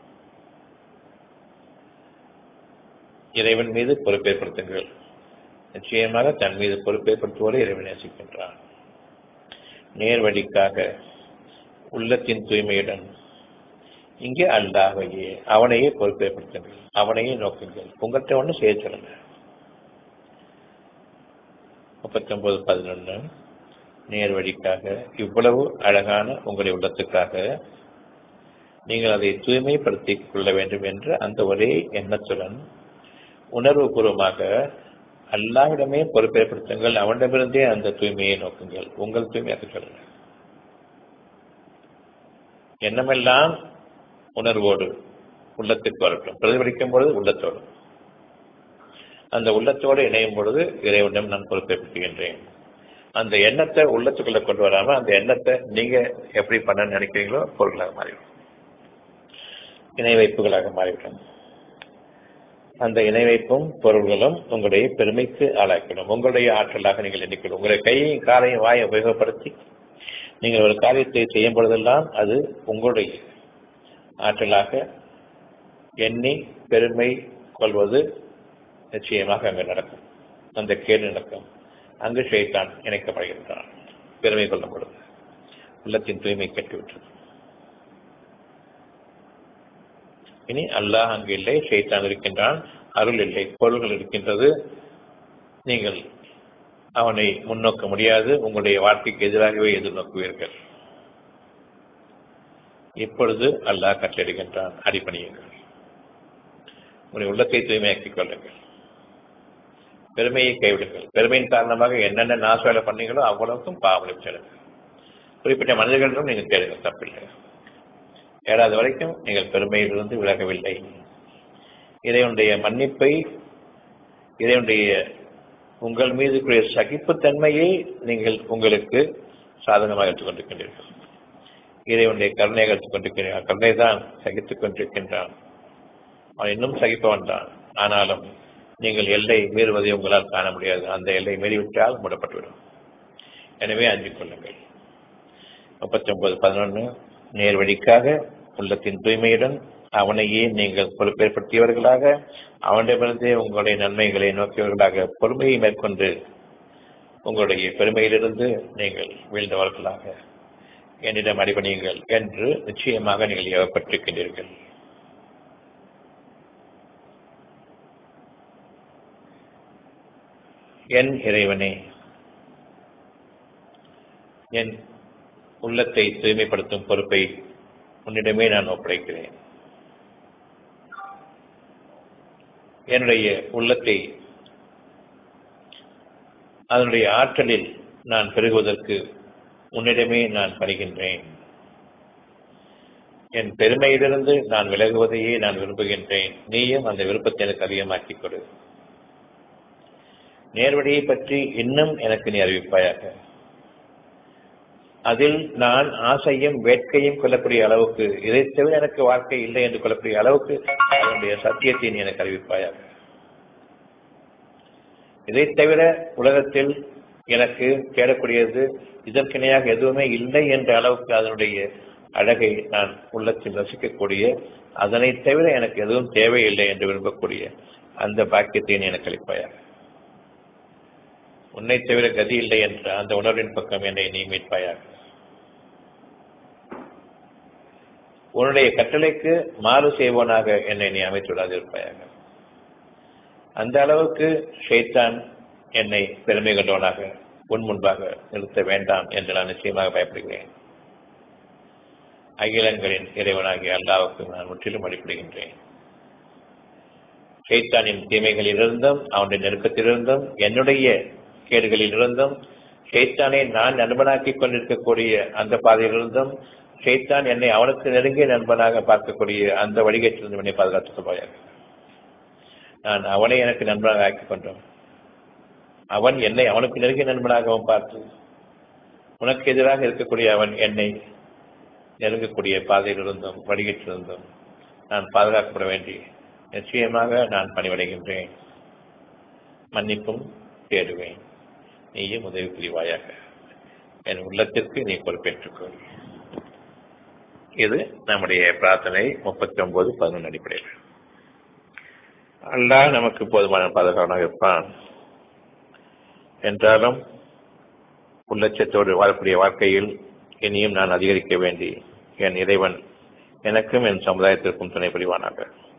இறைவன் மீது பொறுப்பேற்படுத்துங்கள் நிச்சயமாக தன் மீது பொறுப்பேற்படுத்துவோரை இறைவன் நேசிக்கின்றான் நேர்வழிக்காக உள்ளத்தின் தூய்மையுடன் இங்கே அல்லாவையே அவனையே பொறுப்பேற்படுத்துங்கள் அவனையே நோக்குங்கள் உங்கள்கிட்ட ஒன்றும் செய்ய சொல்லுங்க முப்பத்தி ஒன்பது பதினொன்று நேர்வழிக்காக இவ்வளவு அழகான உங்களுடைய உள்ளத்துக்காக நீங்கள் அதை தூய்மைப்படுத்திக் கொள்ள வேண்டும் என்ற அந்த ஒரே எண்ணத்துடன் உணர்வுபூர்வமாக அல்லாவிடமே பொறுப்பேற்படுத்துங்கள் அவனிடமிருந்தே அந்த தூய்மையை நோக்குங்கள் உங்கள் தூய்மையாக சொல்லுங்கள் எண்ணமெல்லாம் உணர்வோடு உள்ளத்துக்கு வரட்டும் பிரதிபலிக்கும் பொழுது உள்ளத்தோடு அந்த உள்ளத்தோடு இணையும் பொழுது இறைவனிடம் நான் பொறுப்பேற்படுத்துகின்றேன் அந்த எண்ணத்தை உள்ளத்துக்குள்ள கொண்டு வராம அந்த எண்ணத்தை நீங்க எப்படி பண்ண நினைக்கிறீங்களோ பொருள்களாக மாறிவிடும் இணை வைப்புகளாக மாறிவிடும் அந்த இணை வைப்பும் பொருள்களும் உங்களுடைய பெருமைக்கு ஆளாக்கிடும் உங்களுடைய ஆற்றலாக நீங்கள் எண்ணிக்கணும் உங்களுடைய கையையும் காலையும் வாயை உபயோகப்படுத்தி நீங்கள் ஒரு காரியத்தை செய்யும் பொழுதெல்லாம் அது உங்களுடைய ஆற்றலாக எண்ணி பெருமை கொள்வது நிச்சயமாக அங்கு நடக்கும் அந்த கேடு நடக்கும் அங்கு ஷைத்தான் இணைக்கப்படுகின்றான் பெருமை கொள்ளும் பொழுது உள்ளத்தின் தூய்மை கெட்டுவிட்டது இனி அல்லாஹ் அங்கு இல்லை ஷைத்தான் இருக்கின்றான் அருள் இல்லை பொருள்கள் இருக்கின்றது நீங்கள் அவனை முன்னோக்க முடியாது உங்களுடைய வாழ்க்கைக்கு எதிராகவே எதிர்நோக்குவீர்கள் இப்பொழுது அல்லாஹ் கட்டளிடுகின்றான் அடிப்பணியுங்கள் உங்களுடைய உள்ளத்தை தூய்மையாக்கிக் கொள்ளுங்கள் பெருமையை கைவிடுங்கள் பெருமையின் காரணமாக என்னென்ன நாச வேலை பண்ணீங்களோ அவ்வளவுக்கும் பாவம் செல்லுங்கள் குறிப்பிட்ட மனிதர்களிடம் நீங்கள் தேடுங்கள் தப்பில்லை ஏழாவது வரைக்கும் நீங்கள் பெருமையிலிருந்து விலகவில்லை இதையுடைய மன்னிப்பை இதையுடைய உங்கள் மீது கூடிய சகிப்புத்தன்மையை நீங்கள் உங்களுக்கு சாதகமாக எடுத்துக் கொண்டிருக்கின்றீர்கள் இறைவனுடைய கருணையாக எடுத்துக் கொண்டிருக்கிறீர்கள் கருணை தான் சகித்துக் கொண்டிருக்கின்றான் அவன் இன்னும் சகிப்பவன் தான் ஆனாலும் நீங்கள் எல்லை மீறுவதை உங்களால் காண முடியாது அந்த எல்லை மீறிவிட்டால் மூடப்பட்டுவிடும் எனவே அஞ்சிக் கொள்ளுங்கள் முப்பத்தி ஒன்பது பதினொன்று நேர்வழிக்காக உள்ளத்தின் தூய்மையுடன் அவனையே நீங்கள் பொறுப்பேற்படுத்தியவர்களாக அவனிடமிருந்தே உங்களுடைய நன்மைகளை நோக்கியவர்களாக பொறுமையை மேற்கொண்டு உங்களுடைய பெருமையிலிருந்து நீங்கள் வீழ்ந்தவர்களாக என்னிடம் அடிபணியுங்கள் என்று நிச்சயமாக நீங்கள் ஏவப்பட்டிருக்கின்றீர்கள் என் இறைவனே என் உள்ளத்தை தூய்மைப்படுத்தும் பொறுப்பை உன்னிடமே நான் ஒப்படைக்கிறேன் என்னுடைய உள்ளத்தை அதனுடைய ஆற்றலில் நான் பெருகுவதற்கு உன்னிடமே நான் பணிகின்றேன் என் பெருமையிலிருந்து நான் விலகுவதையே நான் விரும்புகின்றேன் நீயும் அந்த விருப்பத்தை எனக்கு அதிகமாக்கிக் கொடு நேர்வழியை பற்றி இன்னும் எனக்கு நீ அறிவிப்பாயாக அதில் நான் ஆசையும் வேட்கையும் கொள்ளக்கூடிய அளவுக்கு இதை தவிர எனக்கு வாழ்க்கை இல்லை என்று கொள்ளக்கூடிய அளவுக்கு அதனுடைய சத்தியத்தை நீ எனக்கு அறிவிப்பாயாக இதை தவிர உலகத்தில் எனக்கு தேடக்கூடியது இதற்கிணையாக எதுவுமே இல்லை என்ற அளவுக்கு அதனுடைய அழகை நான் உள்ளத்தில் ரசிக்கக்கூடிய அதனை தவிர எனக்கு எதுவும் தேவையில்லை என்று விரும்பக்கூடிய அந்த பாக்கியத்தை நீ எனக்கு அளிப்பாயாக உன்னை தவிர கதி இல்லை என்ற அந்த உணர்வின் பக்கம் என்னை நீ மீட்பாயாக உன்னுடைய கட்டளைக்கு மாறு செய்வோனாக என்னை நீ அமைத்துவிடாது இருப்பாயாக அந்த அளவுக்கு ஷைத்தான் என்னை பெருமை கொண்டவனாக உன் முன்பாக நிறுத்த வேண்டாம் என்று நான் நிச்சயமாக பயப்படுகிறேன் அகிலங்களின் இறைவனாகிய அல்லாவுக்கு நான் முற்றிலும் அடிப்படுகின்றேன் ஷைத்தானின் தீமைகளிலிருந்தும் அவனுடைய நெருக்கத்திலிருந்தும் என்னுடைய கேடுகளிலிருந்தும் ஷைத்தானை நான் நண்பனாக்கிக் கொண்டிருக்கக்கூடிய அந்த பாதையிலிருந்தும் ஷைத்தான் என்னை அவனுக்கு நெருங்கிய நண்பனாக பார்க்கக்கூடிய அந்த வழிகேட்டிலிருந்து என்னை பாதுகாத்துக் கொள்வாயாக நான் அவனை எனக்கு நண்பனாக ஆக்கிக் கொண்டோம் அவன் என்னை அவனுக்கு நெருங்கிய நண்பனாகவும் பார்த்து உனக்கு எதிராக இருக்கக்கூடிய அவன் என்னை நெருங்கக்கூடிய பாதையிலிருந்தும் வழிகேட்டிலிருந்தும் நான் பாதுகாக்கப்பட வேண்டி நிச்சயமாக நான் பணிவடைகின்றேன் மன்னிப்பும் தேடுவேன் நீயும் உதவி புரிவாயாக என் உள்ளத்திற்கு நீ பொறுப்பேற்றுக்கொள் இது நம்முடைய பிரார்த்தனை முப்பத்தி ஒன்பது பதினொன்று அடிப்படையில் அல்லாஹ் நமக்கு போதுமான பாதுகாவனாக இருப்பான் என்றாலும் உள்ளச்சத்தோடு வாழக்கூடிய வாழ்க்கையில் இனியும் நான் அதிகரிக்க வேண்டி என் இறைவன் எனக்கும் என் சமுதாயத்திற்கும் துணை புரிவானாக